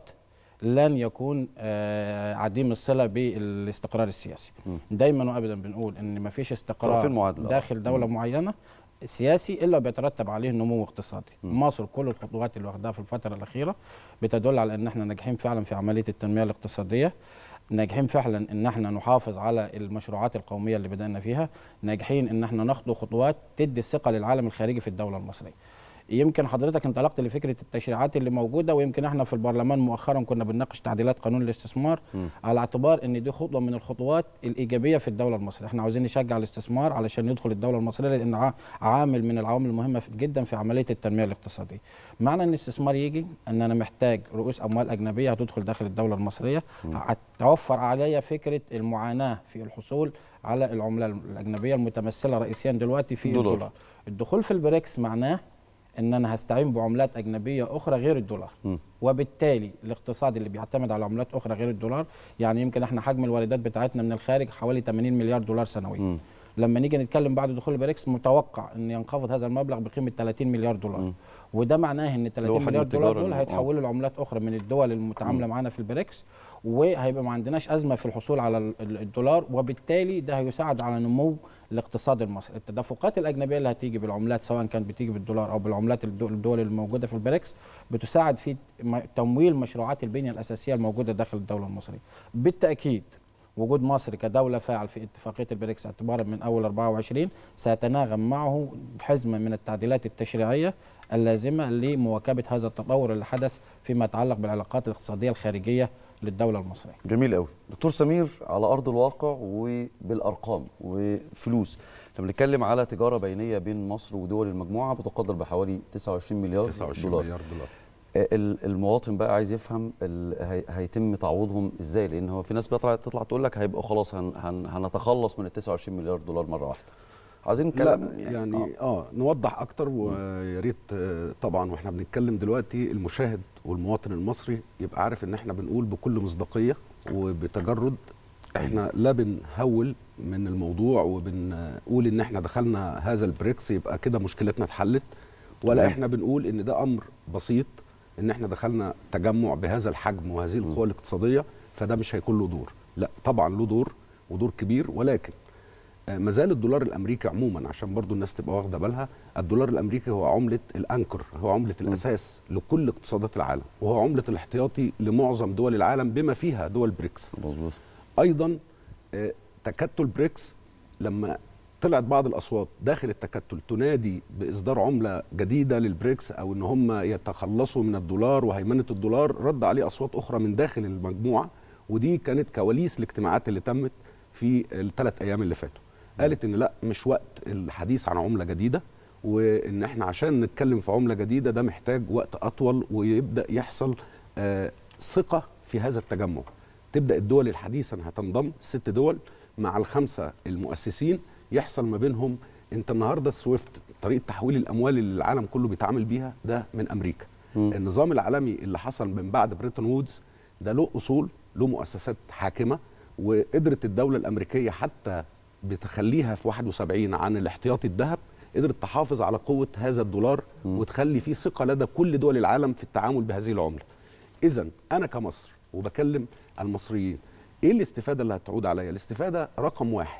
لن يكون آه، عديم الصله بالاستقرار السياسي دايما وابدا بنقول ان مفيش طرفين استقرار معادلة. داخل دوله معينه سياسي الا بيترتب عليه نمو اقتصادي مصر كل الخطوات اللي واخداها في الفتره الاخيره بتدل على ان احنا ناجحين فعلا في عمليه التنميه الاقتصاديه ناجحين فعلا ان احنا نحافظ على المشروعات القوميه اللي بدانا فيها ناجحين ان احنا ناخد خطوات تدي الثقه للعالم الخارجي في الدوله المصريه يمكن حضرتك انطلقت لفكره التشريعات اللي موجوده ويمكن احنا في البرلمان مؤخرا كنا بنناقش تعديلات قانون الاستثمار م. على اعتبار ان دي خطوه من الخطوات الايجابيه في الدوله المصريه احنا عاوزين نشجع الاستثمار علشان يدخل الدوله المصريه لان ع- عامل من العوامل المهمه في- جدا في عمليه التنميه الاقتصاديه معنى ان الاستثمار يجي ان انا محتاج رؤوس اموال اجنبيه هتدخل داخل الدوله المصريه هتوفر عليا فكره المعاناه في الحصول على العمله الاجنبيه المتمثله رئيسيا دلوقتي في دولار. الدولار الدخول في البريكس معناه ان انا هستعين بعملات اجنبيه اخرى غير الدولار م. وبالتالي الاقتصاد اللي بيعتمد على عملات اخرى غير الدولار يعني يمكن احنا حجم الواردات بتاعتنا من الخارج حوالي 80 مليار دولار سنويا م. لما نيجي نتكلم بعد دخول البريكس متوقع ان ينخفض هذا المبلغ بقيمه 30 مليار دولار م. وده معناه ان 30 حجم مليار دولار التجارة دول اللي- هيتحولوا لعملات اخرى من الدول المتعامله معانا في البريكس وهيبقى ما عندناش ازمه في الحصول على ال- ال- الدولار وبالتالي ده هيساعد على نمو الاقتصاد المصري التدفقات الاجنبيه اللي هتيجي بالعملات سواء كانت بتيجي بالدولار او بالعملات الدول, الدول الموجوده في البريكس بتساعد في م- تمويل مشروعات البنيه الاساسيه الموجوده داخل الدوله المصريه بالتاكيد وجود مصر كدولة فاعل في اتفاقية البريكس اعتبارا من أول 24 سيتناغم معه حزمة من التعديلات التشريعية اللازمة لمواكبة هذا التطور اللي حدث فيما يتعلق بالعلاقات الاقتصادية الخارجية للدولة المصرية جميل قوي دكتور سمير على ارض الواقع وبالارقام وفلوس لما بنتكلم على تجاره بينيه بين مصر ودول المجموعه بتقدر بحوالي 29 مليار 29 دولار مليار دولار ال- المواطن بقى عايز يفهم ال- هي- هيتم تعويضهم ازاي لان هو في ناس بتطلع تطلع تقول لك هيبقوا خلاص هن هن هنتخلص من ال 29 مليار دولار مره واحده عايزين لا نتكلم يعني اه, آه نوضح اكتر ويا ريت آه طبعا واحنا بنتكلم دلوقتي المشاهد والمواطن المصري يبقى عارف ان احنا بنقول بكل مصداقيه وبتجرد احنا لا بنهول من الموضوع وبنقول ان احنا دخلنا هذا البريكس يبقى كده مشكلتنا اتحلت ولا تمام. احنا بنقول ان ده امر بسيط ان احنا دخلنا تجمع بهذا الحجم وهذه القوى الاقتصاديه فده مش هيكون له دور لا طبعا له دور ودور كبير ولكن آه، ما زال الدولار الامريكي عموما عشان برضو الناس تبقى واخده بالها الدولار الامريكي هو عمله الانكر هو عمله الاساس لكل اقتصادات العالم وهو عمله الاحتياطي لمعظم دول العالم بما فيها دول بريكس مظبوط ايضا آه، تكتل بريكس لما طلعت بعض الاصوات داخل التكتل تنادي باصدار عمله جديده للبريكس او ان هم يتخلصوا من الدولار وهيمنه الدولار رد عليه اصوات اخرى من داخل المجموعه ودي كانت كواليس الاجتماعات اللي تمت في الثلاث ايام اللي فاتوا قالت ان لا مش وقت الحديث عن عمله جديده وان احنا عشان نتكلم في عمله جديده ده محتاج وقت اطول ويبدا يحصل آه ثقه في هذا التجمع تبدا الدول الحديثه هتنضم ست دول مع الخمسه المؤسسين يحصل ما بينهم انت النهارده السويفت طريقه تحويل الاموال اللي العالم كله بيتعامل بيها ده من امريكا مم. النظام العالمي اللي حصل من بعد بريتون وودز ده له اصول له مؤسسات حاكمه وقدرت الدوله الامريكيه حتى بتخليها في 71 عن الاحتياطي الذهب قدرت تحافظ على قوه هذا الدولار وتخلي فيه ثقه لدى كل دول العالم في التعامل بهذه العمله. اذا انا كمصر وبكلم المصريين ايه الاستفاده اللي هتعود عليا؟ الاستفاده رقم واحد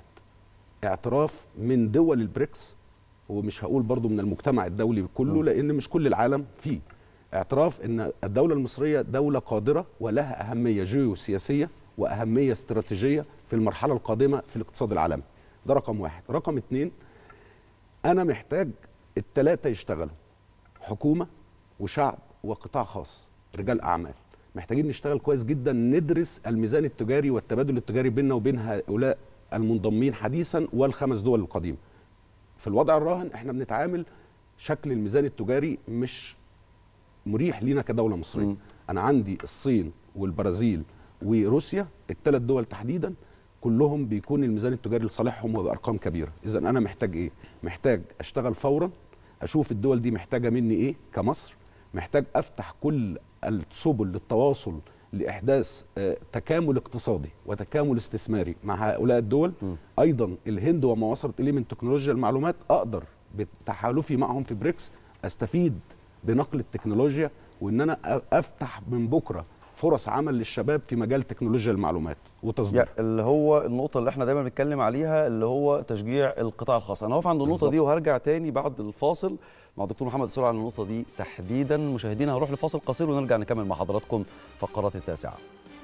اعتراف من دول البريكس ومش هقول برضو من المجتمع الدولي كله لان مش كل العالم فيه اعتراف ان الدوله المصريه دوله قادره ولها اهميه جيوسياسيه واهميه استراتيجيه في المرحله القادمه في الاقتصاد العالمي ده رقم واحد رقم اتنين انا محتاج التلاتة يشتغلوا حكومه وشعب وقطاع خاص رجال اعمال محتاجين نشتغل كويس جدا ندرس الميزان التجاري والتبادل التجاري بيننا وبين هؤلاء المنضمين حديثا والخمس دول القديمه في الوضع الراهن احنا بنتعامل شكل الميزان التجاري مش مريح لينا كدوله مصريه مم. انا عندي الصين والبرازيل وروسيا الثلاث دول تحديدا كلهم بيكون الميزان التجاري لصالحهم وبارقام كبيره اذا انا محتاج ايه محتاج اشتغل فورا اشوف الدول دي محتاجه مني ايه كمصر محتاج افتح كل السبل للتواصل لاحداث آه، تكامل اقتصادي وتكامل استثماري مع هؤلاء الدول ايضا الهند وما وصلت اليه من تكنولوجيا المعلومات اقدر بتحالفي معهم في بريكس استفيد بنقل التكنولوجيا وان انا أ- افتح من بكره فرص عمل للشباب في مجال تكنولوجيا المعلومات وتصدير يعني اللي هو النقطة اللي احنا دايما بنتكلم عليها اللي هو تشجيع القطاع الخاص، أنا هقف عند النقطة بالظبط. دي وهرجع تاني بعد الفاصل مع دكتور محمد سرعة عن النقطة دي تحديدا، مشاهدينا هنروح لفاصل قصير ونرجع نكمل مع حضراتكم فقرات التاسعة.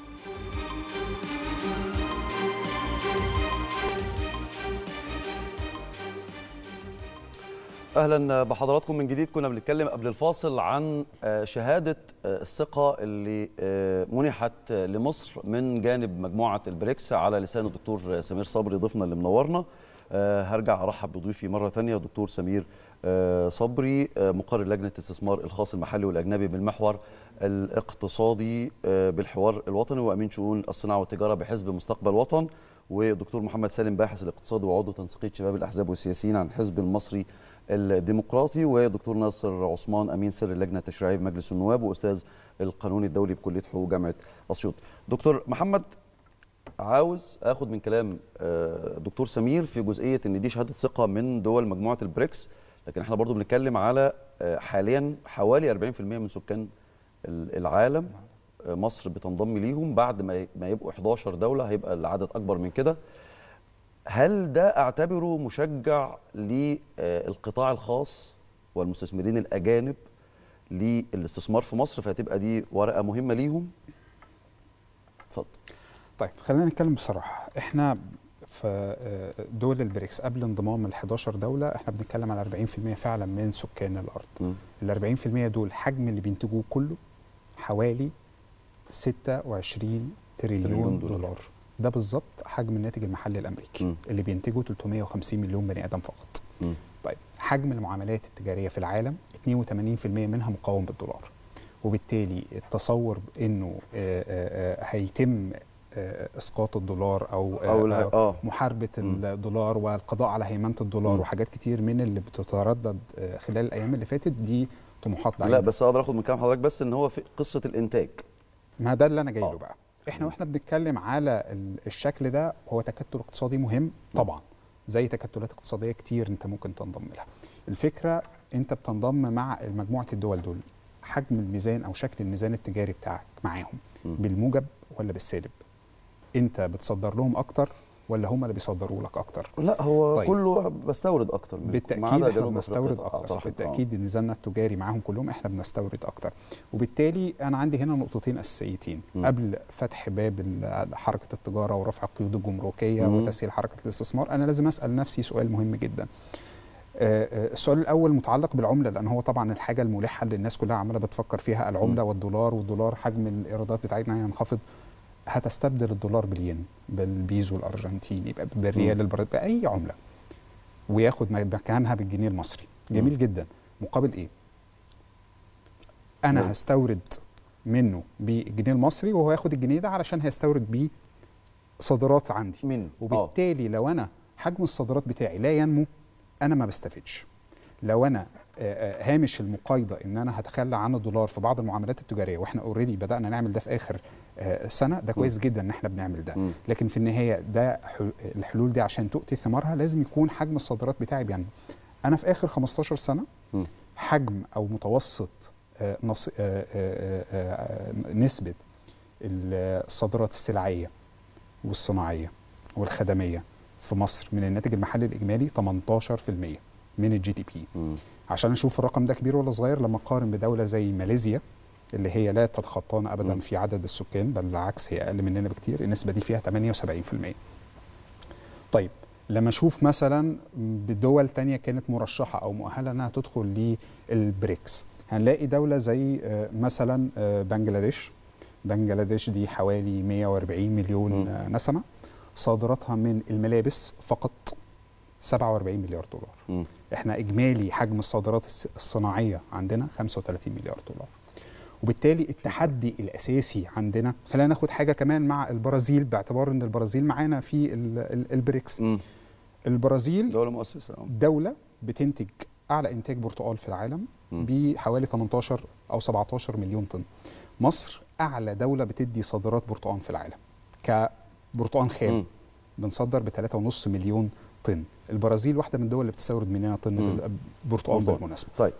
اهلا بحضراتكم من جديد كنا بنتكلم قبل الفاصل عن آه، شهاده آه، الثقه اللي آه، منحت آه، لمصر من جانب مجموعه البريكس على لسان الدكتور سمير صبري ضيفنا اللي منورنا آه، هرجع ارحب بضيفي مره ثانيه دكتور سمير آه، صبري آه، مقرر لجنه الاستثمار الخاص المحلي والاجنبي بالمحور الاقتصادي آه، بالحوار الوطني وامين شؤون الصناعه والتجاره بحزب مستقبل وطن ودكتور محمد سالم باحث الاقتصاد وعضو تنسيقيه شباب الاحزاب والسياسيين عن الحزب المصري الديمقراطي ودكتور ناصر عثمان امين سر اللجنه التشريعيه بمجلس النواب واستاذ القانون الدولي بكليه حقوق جامعه اسيوط. دكتور محمد عاوز اخد من كلام آه، دكتور سمير في جزئيه ان دي شهاده ثقه من دول مجموعه البريكس لكن احنا برضو بنتكلم على آه، حاليا حوالي 40% من سكان ال- العالم آه، مصر بتنضم ليهم بعد ما ي- ما يبقوا 11 دوله هيبقى العدد اكبر من كده هل ده اعتبره مشجع للقطاع الخاص والمستثمرين الاجانب للاستثمار في مصر فهتبقى دي ورقه مهمه ليهم اتفضل طيب خلينا نتكلم بصراحه احنا في آه، دول البريكس قبل انضمام ال 11 دوله احنا بنتكلم على 40% فعلا من سكان الارض ال 40% دول حجم اللي بينتجوه كله حوالي 26 تريليون تريليون دولار, دولار. دولار. ده بالظبط حجم الناتج المحلي الامريكي م. اللي بينتجه 350 مليون بني ادم فقط م. طيب حجم المعاملات التجاريه في العالم 82% منها مقاوم بالدولار وبالتالي التصور انه آه، آه، آه، هيتم آه، اسقاط الدولار او أو الع- آه. محاربه الدولار والقضاء على هيمنه الدولار م. وحاجات كتير من اللي بتتردد آه، خلال الايام اللي فاتت دي طموحات بعيده لا بس اقدر اخد من كلام حضرتك بس ان هو في قصه الانتاج ما ده اللي انا جاي له بقى احنا واحنا بنتكلم على ال- الشكل ده هو تكتل اقتصادي مهم طبعا زي تكتلات اقتصاديه كتير انت ممكن تنضم لها الفكره انت بتنضم مع مجموعه الدول دول حجم الميزان او شكل الميزان التجاري بتاعك معاهم بالموجب ولا بالسالب انت بتصدر لهم اكتر ولا هم اللي بيصدروا لك اكتر لا هو طيب. كله بستورد اكتر منكم. ما بالتاكيد عدا احنا جنوب بنستورد أفريقيا. اكتر أعتقد. بالتاكيد ميزاننا التجاري معاهم كلهم احنا بنستورد اكتر وبالتالي انا عندي هنا نقطتين اساسيتين م. قبل فتح باب ال- حركه التجاره ورفع القيود الجمركيه م. وتسهيل حركه الاستثمار انا لازم اسال نفسي سؤال مهم جدا آه، آه، السؤال الاول متعلق بالعمله لان هو طبعا الحاجه الملحه اللي الناس كلها عماله بتفكر فيها العمله والدولار والدولار حجم الايرادات بتاعتنا هينخفض هتستبدل الدولار بالين بالبيزو الارجنتيني يبقى بالريال مم. البرازيلي باي عمله وياخد مكانها بالجنيه المصري جميل جدا مقابل ايه انا نعم. هستورد منه بالجنيه المصري وهو ياخد الجنيه ده علشان هيستورد بيه صادرات عندي من وبالتالي لو انا حجم الصادرات بتاعي لا ينمو انا ما بستفدش لو انا آه، آه، هامش المقايضه ان انا هتخلى عن الدولار في بعض المعاملات التجاريه واحنا اوريدي بدانا نعمل ده في اخر آه، سنه ده كويس جدا ان احنا بنعمل ده مم. لكن في النهايه ده ح- الحلول دي عشان تؤتي ثمارها لازم يكون حجم الصادرات بتاعي بينمو انا في اخر 15 سنه مم. حجم او متوسط آه، نص- آه، آه، آه، آه، نسبه الصادرات السلعيه والصناعيه والخدميه في مصر من الناتج المحلي الاجمالي 18% من الجي دي بي عشان نشوف الرقم ده كبير ولا صغير لما اقارن بدوله زي ماليزيا اللي هي لا تتخطانا ابدا في عدد السكان بل بالعكس هي اقل مننا بكتير النسبه دي فيها 78% طيب لما اشوف مثلا بدول تانية كانت مرشحه او مؤهله انها تدخل للبريكس هنلاقي دوله زي آه، مثلا آه، بنجلاديش بنجلاديش دي حوالي 140 مليون آه، نسمه صادراتها من الملابس فقط 47 مليار دولار احنا اجمالي حجم الصادرات الس- الصناعيه عندنا 35 مليار دولار وبالتالي التحدي الاساسي عندنا خلينا ناخد حاجه كمان مع البرازيل باعتبار ان البرازيل معانا في ال- ال- البريكس البرازيل دوله مؤسسه آه. دوله بتنتج اعلى انتاج برتقال في العالم بحوالي 18 او 17 مليون طن مصر اعلى دوله بتدي صادرات برتقال في العالم كبرتقال خام بنصدر ب 3.5 مليون طن البرازيل واحده من الدول اللي بتستورد مننا طن مم. بال- برتقال برتقال. بالمناسبه طيب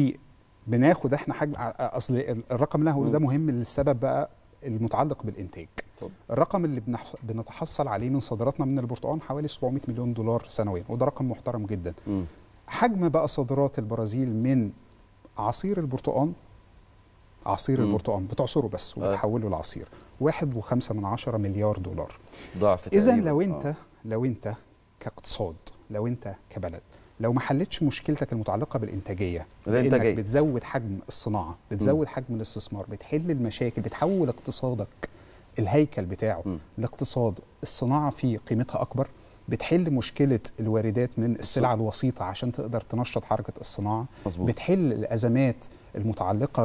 وبناخد احنا حجم ع- اصل الرقم اللي أنا هقوله ده مهم للسبب بقى المتعلق بالانتاج الرقم اللي بنح... بنتحصل عليه من صادراتنا من البرتقال حوالي 700 مليون دولار سنويا وده رقم محترم جدا حجم بقى صادرات البرازيل من عصير البرتقال عصير مم. البرتقال بتعصره بس آه. وبتحوله لعصير واحد وخمسة من عشرة مليار دولار ضعف اذا تقريباً. لو آه. انت لو انت كاقتصاد لو انت كبلد لو ما حلتش مشكلتك المتعلقه بالانتاجيه الإنتاجية. بانك بتزود حجم الصناعه بتزود حجم الاستثمار بتحل المشاكل بتحول اقتصادك الهيكل بتاعه لاقتصاد الصناعه فيه قيمتها اكبر بتحل مشكله الواردات من السلع الوسيطه عشان تقدر تنشط حركه الصناعه مظبوط. بتحل الازمات المتعلقه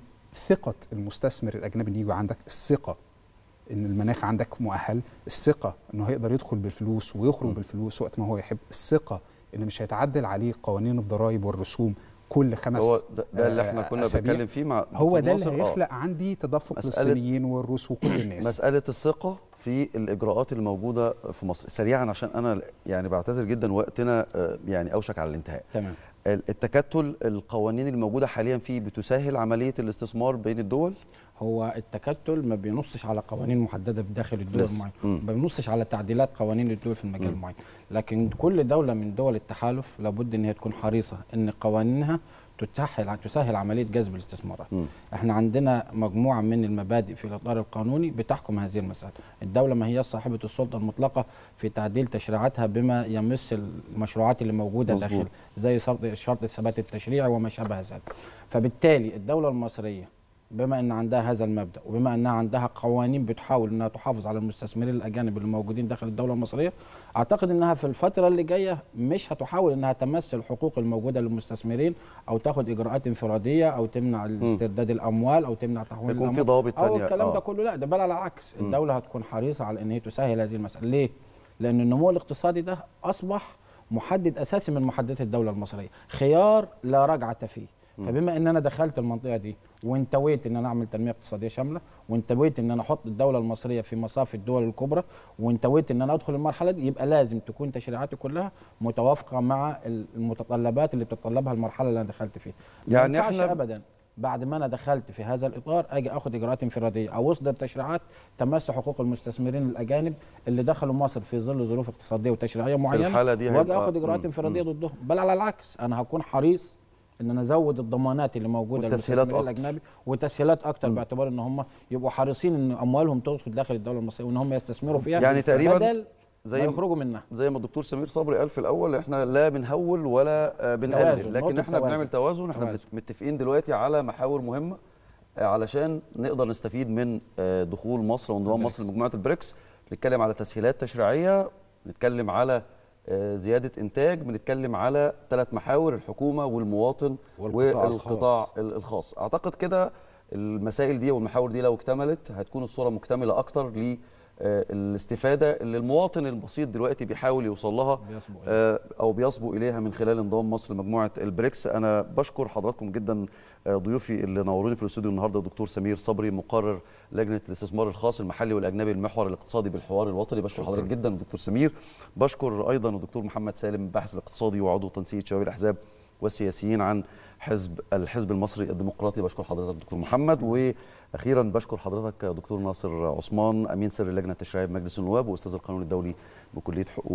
بثقه المستثمر الاجنبي اللي يجي عندك الثقه ان المناخ عندك مؤهل الثقه انه هيقدر يدخل بالفلوس ويخرج بالفلوس وقت ما هو يحب الثقه ان مش هيتعدل عليه قوانين الضرائب والرسوم كل خمس هو ده, ده اللي احنا آه، كنا أسابيع. بنتكلم فيه مع هو دكتور ده اللي ناصر. آه. هيخلق عندي تدفق مسألة- للصينيين والروس وكل الناس مسألة الثقة في الإجراءات الموجودة في مصر سريعا عشان أنا يعني بعتذر جدا وقتنا آه، يعني أوشك على الانتهاء تمام التكتل القوانين الموجودة حاليا فيه بتسهل عملية الاستثمار بين الدول هو التكتل ما بينصش على قوانين محدده في داخل الدول بس. المعينه مم. ما بينصش على تعديلات قوانين الدول في المجال مم. المعين لكن كل دوله من دول التحالف لابد ان هي تكون حريصه ان قوانينها تسهل تسهل عمليه جذب الاستثمارات مم. احنا عندنا مجموعه من المبادئ في الاطار القانوني بتحكم هذه المساله الدوله ما هي صاحبه السلطه المطلقه في تعديل تشريعاتها بما يمس المشروعات اللي موجوده مظبوط. داخل زي شرط شرط الثبات التشريعي وما شابه ذلك فبالتالي الدوله المصريه بما ان عندها هذا المبدا وبما انها عندها قوانين بتحاول انها تحافظ على المستثمرين الاجانب اللي موجودين داخل الدوله المصريه اعتقد انها في الفتره اللي جايه مش هتحاول انها تمس الحقوق الموجوده للمستثمرين او تاخد اجراءات انفراديه او تمنع استرداد الاموال او تمنع تحويل يكون في الأموال ضوابط او تانية، الكلام آه. ده كله لا ده بل على العكس مم. الدوله هتكون حريصه على ان هي تسهل هذه المساله ليه لان النمو الاقتصادي ده اصبح محدد اساسي من محددات الدوله المصريه خيار لا رجعه فيه مم. فبما ان انا دخلت المنطقه دي وانتويت ان انا اعمل تنميه اقتصاديه شامله وانتويت ان انا احط الدوله المصريه في مصاف الدول الكبرى وانتويت ان انا ادخل المرحله دي يبقى لازم تكون تشريعاتي كلها متوافقه مع المتطلبات اللي بتتطلبها المرحله اللي انا دخلت فيها ما يعني ينفعش إحنا- ابدا بعد ما انا دخلت في هذا الاطار اجي اخد اجراءات انفراديه او اصدر تشريعات تمس حقوق المستثمرين الاجانب اللي دخلوا مصر في ظل ظروف اقتصاديه وتشريعيه معينه الحالة دي واجي هيبقى- اخد اجراءات مم. انفراديه مم. ضدهم بل على العكس انا هكون حريص ان انا ازود الضمانات اللي موجوده والتسهيلات للمستثمرين أكتر. الاجنبي وتسهيلات اكتر مم. باعتبار ان هم يبقوا حريصين ان اموالهم تدخل داخل الدوله المصريه وان هم يستثمروا فيها يعني تقريبا بدل زي ما ما- يخرجوا منها زي ما الدكتور سمير صبري قال في الاول احنا لا بنهول ولا آه، بنقلل توازن، لكن نقطة احنا توازن. بنعمل توازن احنا توازن. متفقين دلوقتي على محاور مهمه آه، علشان نقدر نستفيد من آه، دخول مصر وانضمام مصر لمجموعه البريكس نتكلم على تسهيلات تشريعيه نتكلم على آه، زياده انتاج بنتكلم على ثلاث محاور الحكومه والمواطن والقطاع والقطاع ال- الخاص اعتقد كده المسائل دي والمحاور دي لو اكتملت هتكون الصوره مكتمله اكتر ل آه، الاستفاده اللي المواطن البسيط دلوقتي بيحاول يوصل لها بيسبق آه، او بيسبق اليها من خلال انضمام مصر لمجموعه البريكس انا بشكر حضراتكم جدا آه، ضيوفي اللي نوروني في الاستوديو النهارده دكتور سمير صبري مقرر لجنه الاستثمار الخاص المحلي والاجنبي المحور الاقتصادي بالحوار الوطني بشكر حضرتك جدا دكتور سمير بشكر ايضا الدكتور محمد سالم الباحث الاقتصادي وعضو تنسيق شباب الاحزاب والسياسيين عن حزب الحزب المصري الديمقراطي بشكر حضرتك دكتور محمد واخيرا بشكر حضرتك دكتور ناصر عثمان امين سر اللجنه التشريعيه بمجلس النواب واستاذ القانون الدولي بكليه حقوق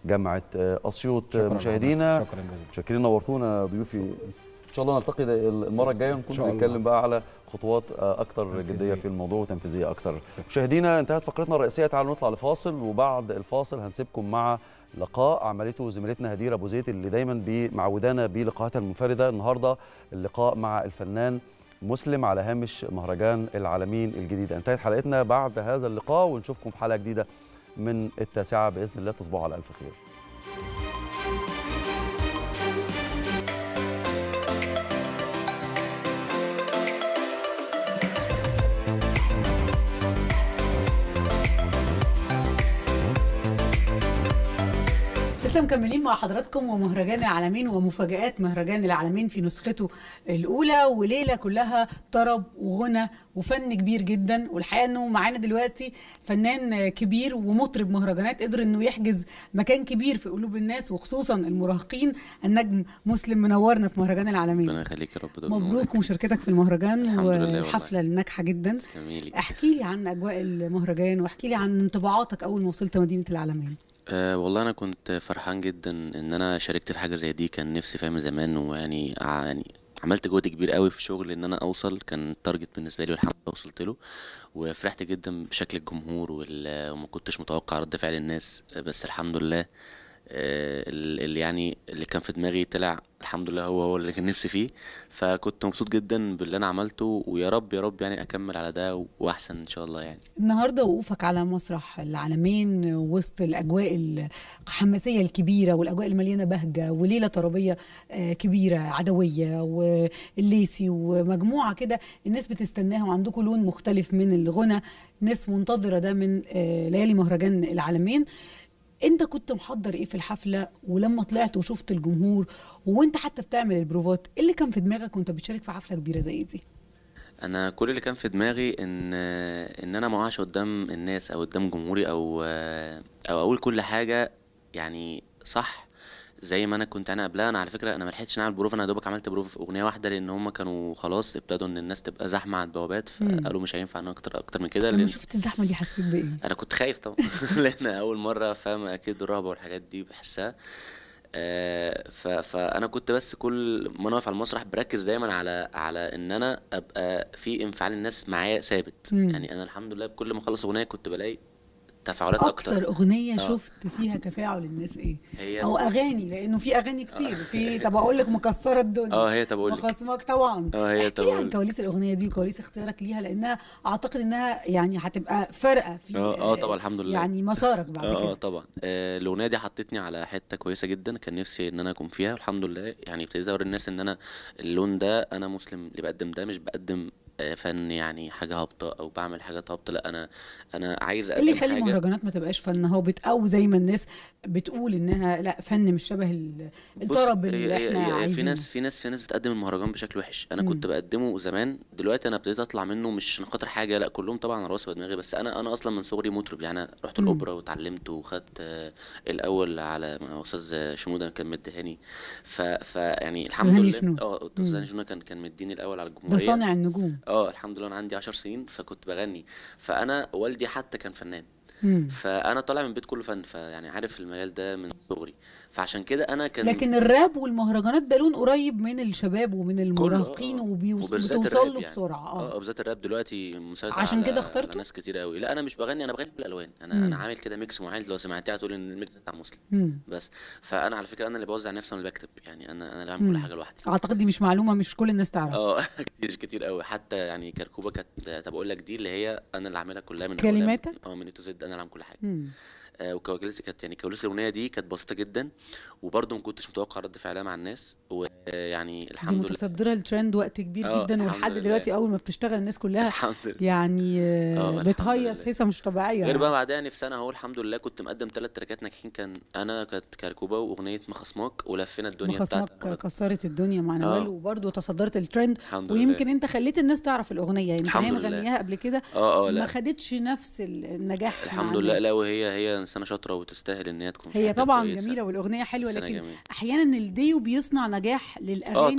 جامعه آه، اسيوط شكراً مشاهدينا لحضرتك. شكراً جزيلاً. شاكرين نورتونا ضيوفي ان شاء الله نلتقي ده- المره الجايه ونكون شاء الله. بنتكلم بقى على خطوات آه، اكتر جديه في الموضوع وتنفيذيه اكتر مشاهدينا انتهت فقرتنا الرئيسيه تعالوا نطلع لفاصل وبعد الفاصل هنسيبكم مع لقاء عملته زميلتنا هديره ابو زيد اللي دايما بي- معودانا بلقاءاتها المنفرده النهارده اللقاء مع الفنان مسلم على هامش مهرجان العالمين الجديد انتهت حلقتنا بعد هذا اللقاء ونشوفكم في حلقه جديده من التاسعه باذن الله تصبحوا على الف خير لسه مكملين مع حضراتكم ومهرجان العالمين ومفاجآت مهرجان العالمين في نسخته الأولى وليلة كلها طرب وغنى وفن كبير جدا والحقيقة إنه معانا دلوقتي فنان كبير ومطرب مهرجانات قدر إنه يحجز مكان كبير في قلوب الناس وخصوصا المراهقين النجم مسلم منورنا في مهرجان العالمين ربنا يخليك يا رب دول مبروك مشاركتك في المهرجان الحمد لله والله. والحفلة الناجحة جدا جميل احكي لي عن أجواء المهرجان واحكي لي عن انطباعاتك أول ما وصلت مدينة العالمين أه والله انا كنت فرحان جدا ان انا شاركت في حاجه زي دي كان نفسي فاهم زمان ويعني ع- يعني عملت جهد كبير قوي في شغل ان انا اوصل كان التارجت بالنسبه لي والحمد لله وصلت له وفرحت جدا بشكل الجمهور وال- وما كنتش متوقع رد فعل الناس آه، بس الحمد لله آه، ال- اللي يعني اللي كان في دماغي طلع الحمد لله هو هو اللي كان نفسي فيه فكنت مبسوط جدا باللي انا عملته ويا رب يا رب يعني اكمل على ده واحسن ان شاء الله يعني النهارده وقوفك على مسرح العالمين وسط الاجواء الحماسيه الكبيره والاجواء المليانه بهجه وليله طربيه آه، كبيره عدويه والليسي ومجموعه كده الناس بتستناها وعندكم لون مختلف من الغنى ناس منتظره ده من آه، ليالي مهرجان العالمين انت كنت محضر ايه في الحفله ولما طلعت وشفت الجمهور وانت حتى بتعمل البروفات ايه اللي كان في دماغك وانت بتشارك في حفله كبيره زي دي انا كل اللي كان في دماغي ان ان انا ما اقعش قدام الناس او قدام جمهوري او او اقول كل حاجه يعني صح زي ما انا كنت انا قبلها انا على فكره انا ما لحقتش اعمل بروف انا يا دوبك عملت بروف في اغنيه واحده لان هم كانوا خلاص ابتدوا ان الناس تبقى زحمه على البوابات مم. فقالوا مش هينفع انا اكتر اكتر من كده لما لان شفت الزحمه دي حسيت بايه انا كنت خايف طبعا لان اول مره فاهم اكيد الرهبه والحاجات دي بحسها آه، ف- فانا كنت بس كل ما انا واقف على المسرح بركز دايما على على ان انا ابقى في انفعال الناس معايا ثابت مم. يعني انا الحمد لله كل ما اخلص اغنيه كنت بلاقي تفاعلات اكتر اكتر اغنيه آه. شفت فيها تفاعل الناس ايه هي او اغاني لانه في اغاني كتير في طب اقول لك مكسره الدنيا اه هي طب اقول لك مخصمك طبعا اه هي احكي طب لي أقول عن لك. كواليس الاغنيه دي وكواليس اختيارك ليها لانها اعتقد انها يعني هتبقى فارقه في اه اه طبعا الحمد لله يعني مسارك بعد اه اه كده طبعا آه الاغنيه دي حطتني على حته كويسه جدا كان نفسي ان انا اكون فيها والحمد لله يعني ابتديت اوري الناس ان انا اللون ده انا مسلم اللي بقدم ده مش بقدم آه، فن يعني حاجه هابطه او بعمل حاجات هابطه لا انا انا عايز ايه اقدم اللي يخلي حاجه المهرجانات ما تبقاش فن هابط او زي ما الناس بتقول انها لا فن مش شبه ال- بص، الطرب هي- اللي هي- احنا هي- في عايزينه ناس في ناس في ناس بتقدم المهرجان بشكل وحش انا مم. كنت بقدمه زمان دلوقتي انا ابتديت اطلع منه مش عشان خاطر حاجه لا كلهم طبعا على راسي ودماغي بس انا انا اصلا من صغري مطرب يعني انا رحت مم. الاوبرا واتعلمت وخدت آه، الاول على مع استاذ شنوده كان مديهاني ف, ف يعني الحمد هاني لله شنودة. اه استاذ مم. هاني شنوده كان كان مديني الاول على ده الجمهوريه صانع النجوم اه الحمد لله انا عندي 10 سنين فكنت بغني فانا والدي حتى كان فنان مم. فانا طالع من بيت كله فن فيعني عارف المجال ده من صغري فعشان كده انا كان لكن الراب والمهرجانات ده لون قريب من الشباب ومن المراهقين وبالذات وبيوصل الراب له يعني. بسرعه اه اه بالذات الراب دلوقتي مسيطر عشان على كده اخترته؟ على ناس كتير قوي لا انا مش بغني انا بغني بالالوان انا مم. انا عامل كده ميكس معين لو سمعتها هتقول ان الميكس بتاع مسلم مم. بس فانا على فكره انا اللي بوزع نفسي وانا اللي بكتب يعني انا انا اللي بعمل مم. كل حاجه لوحدي اعتقد دي مش معلومه مش كل الناس تعرف اه كتير كتير قوي حتى يعني كركوبه كانت طب اقول لك دي اللي هي انا اللي عاملها كلها من أولها. كلماتك؟ اه من تو زد انا اللي عامل كل حاجه مم. آه وكواليس كانت يعني كواليس الاغنيه دي كانت بسيطه جدا وبرضه ما كنتش متوقع رد فعلها مع الناس ويعني دي الحمد لله متصدره الترند وقت كبير آه، جدا الحمد ولحد لله. دلوقتي اول ما بتشتغل الناس كلها الحمد لله يعني آه، آه، الحمد بتهيص لله. هيصه مش طبيعيه غير بقى بعدها يعني في سنه اهو الحمد لله كنت مقدم ثلاث تراكات ناجحين كان انا كانت كركوبه واغنيه مخصماك ولفينا الدنيا مخصمك بتاعت كسرت الدنيا مع نوال آه. وبرضه تصدرت الترند الحمد ويمكن لله انت خليت الناس تعرف الاغنيه يمكن الحمد هي لله. مغنياها قبل كده اه اه ما لا خدتش نفس النجاح مع الحمد لله الناس. لا وهي هي انسانه شاطره وتستاهل ان هي تكون في هي حتة طبعا كويسة. جميله والاغنيه حلوه إنسانة لكن جميلة. احيانا الديو بيصنع نجاح للاغاني طبعا.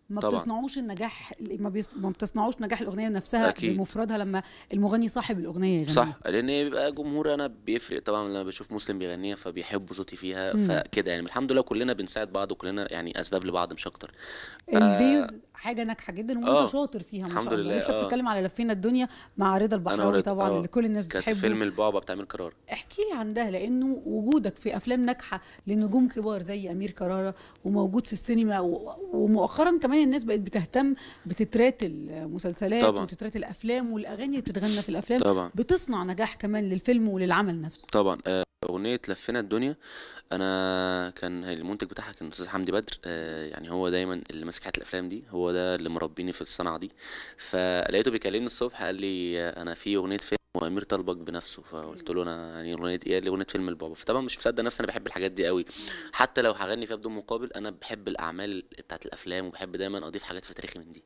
ما طبعاً. بتصنعوش النجاح ما, بيص... ما بتصنعوش نجاح الاغنيه نفسها أكيد. بمفردها لما المغني صاحب الاغنيه يغني صح لان بيبقى جمهور انا بيفرق طبعا لما بشوف مسلم بيغنيها فبيحبوا صوتي فيها مم. فكده يعني الحمد لله كلنا بنساعد بعض وكلنا يعني اسباب لبعض مش اكتر ف- الديوز حاجه ناجحه جدا وانت آه. شاطر فيها ما الحمد شاء الله لله، لسه آه. بتتكلم على لفينا الدنيا مع رضا انا البحراوي ورد- طبعا آه. اللي كل الناس كانت في بتحبه فيلم البعبع بتاع امير قرار احكي لي عن ده لانه وجودك في افلام ناجحه لنجوم كبار زي امير كرارة وموجود في السينما و- ومؤخرا كمان الناس بقت بتهتم بتترات المسلسلات طبعاً. وتترات الافلام والاغاني اللي بتتغنى في الافلام طبعاً. بتصنع نجاح كمان للفيلم وللعمل نفسه طبعا آه، اغنيه لفينا الدنيا انا كان المنتج بتاعها كان الاستاذ حمدي بدر آه، يعني هو دايما اللي ماسك حياه الافلام دي هو ده اللي مربيني في الصنعه دي فلقيته بيكلمني الصبح قال لي آه، انا في اغنيه فيلم وامير طلبك بنفسه فقلت له انا يعني اغنيه ايه قال لي اغنيه فيلم البابا فطبعا مش مصدق نفسي انا بحب الحاجات دي قوي حتى لو هغني فيها بدون مقابل انا بحب الاعمال بتاعت الافلام وبحب دايما اضيف حاجات في تاريخي من دي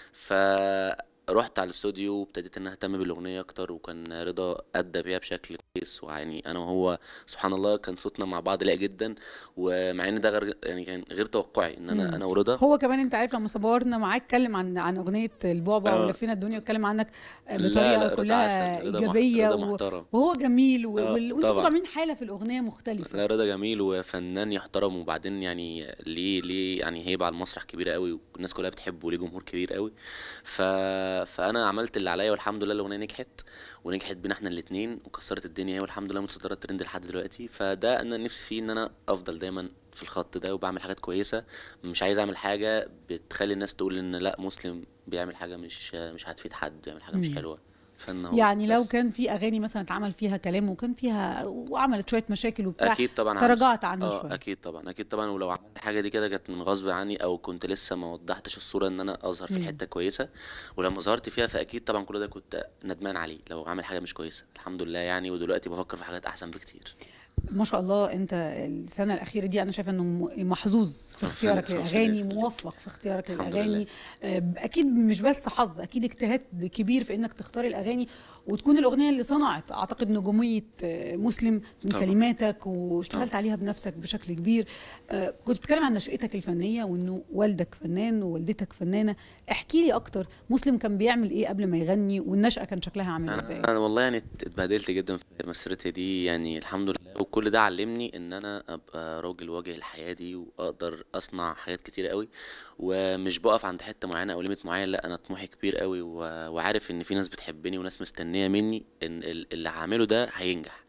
فرحت على الاستوديو وابتديت ان أنا اهتم بالاغنيه اكتر وكان رضا ادى بيها بشكل كويس ويعني انا وهو سبحان الله كان صوتنا مع بعض لايق جدا ومع ان ده غير يعني كان غير توقعي ان انا مم. انا ورضا هو كمان انت عارف لما صورنا معاك اتكلم عن عن اغنيه البعبع آه. ولفينا الدنيا واتكلم عنك لا، بطريقه لا، رضا كلها عسل، رضا مح- ايجابيه رضا و- محترم. وهو جميل و- آه، وال- وانتوا طبعاً. طالعين حاله في الاغنيه مختلفه لا رضا جميل وفنان يحترم وبعدين يعني ليه ليه يعني هيبة على المسرح كبيرة قوي والناس كلها بتحبه وليه جمهور كبير قوي ف... فانا عملت اللي عليا والحمد لله الاغنيه نجحت ونجحت بينا احنا الاثنين وكسرت الدنيا والحمد لله متصدره الترند لحد دلوقتي فده انا نفسي فيه ان انا افضل دايما في الخط ده وبعمل حاجات كويسه مش عايز اعمل حاجه بتخلي الناس تقول ان لا مسلم بيعمل حاجه مش مش هتفيد حد بيعمل حاجه مش مم. حلوه فن هو يعني لو بس. كان في اغاني مثلا اتعمل فيها كلام وكان فيها وعملت شويه مشاكل وبتاع اكيد طبعا تراجعت عن- عنها اه شويه اكيد طبعا اكيد طبعا ولو عملت حاجه دي كده كانت من غصب عني او كنت لسه ما وضحتش الصوره ان انا اظهر في مم. الحته كويسه ولما ظهرت فيها فاكيد طبعا كل ده كنت ندمان عليه لو عامل حاجه مش كويسه الحمد لله يعني ودلوقتي بفكر في حاجات احسن بكتير ما شاء الله انت السنه الاخيره دي انا شايفه انه م- محظوظ في اختيارك ربنا للاغاني يخليك. موفق في اختيارك الحمد للاغاني لله. آه، اكيد مش بس حظ اكيد اجتهاد كبير في انك تختار الاغاني وتكون الاغنيه اللي صنعت اعتقد نجوميه آه، مسلم من طبعا. كلماتك واشتغلت عليها بنفسك بشكل كبير آه، كنت بتتكلم عن نشأتك الفنيه وانه والدك فنان ووالدتك فنانه احكي لي اكتر مسلم كان بيعمل ايه قبل ما يغني والنشأة كان شكلها عامل ازاي انا أنا والله يعني ات- اتبهدلت جدا في مسيرتي دي يعني الحمد لله وكل ده علمني ان انا ابقى راجل واجه الحياه دي واقدر اصنع حاجات كتير قوي ومش بقف عند حته معينه او ليميت معين لا انا طموحي كبير قوي و- وعارف ان في ناس بتحبني وناس مستنيه مني ان ال- اللي هعمله ده هينجح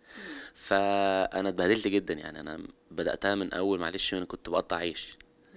فانا اتبهدلت جدا يعني انا بداتها من اول معلش انا كنت بقطع عيش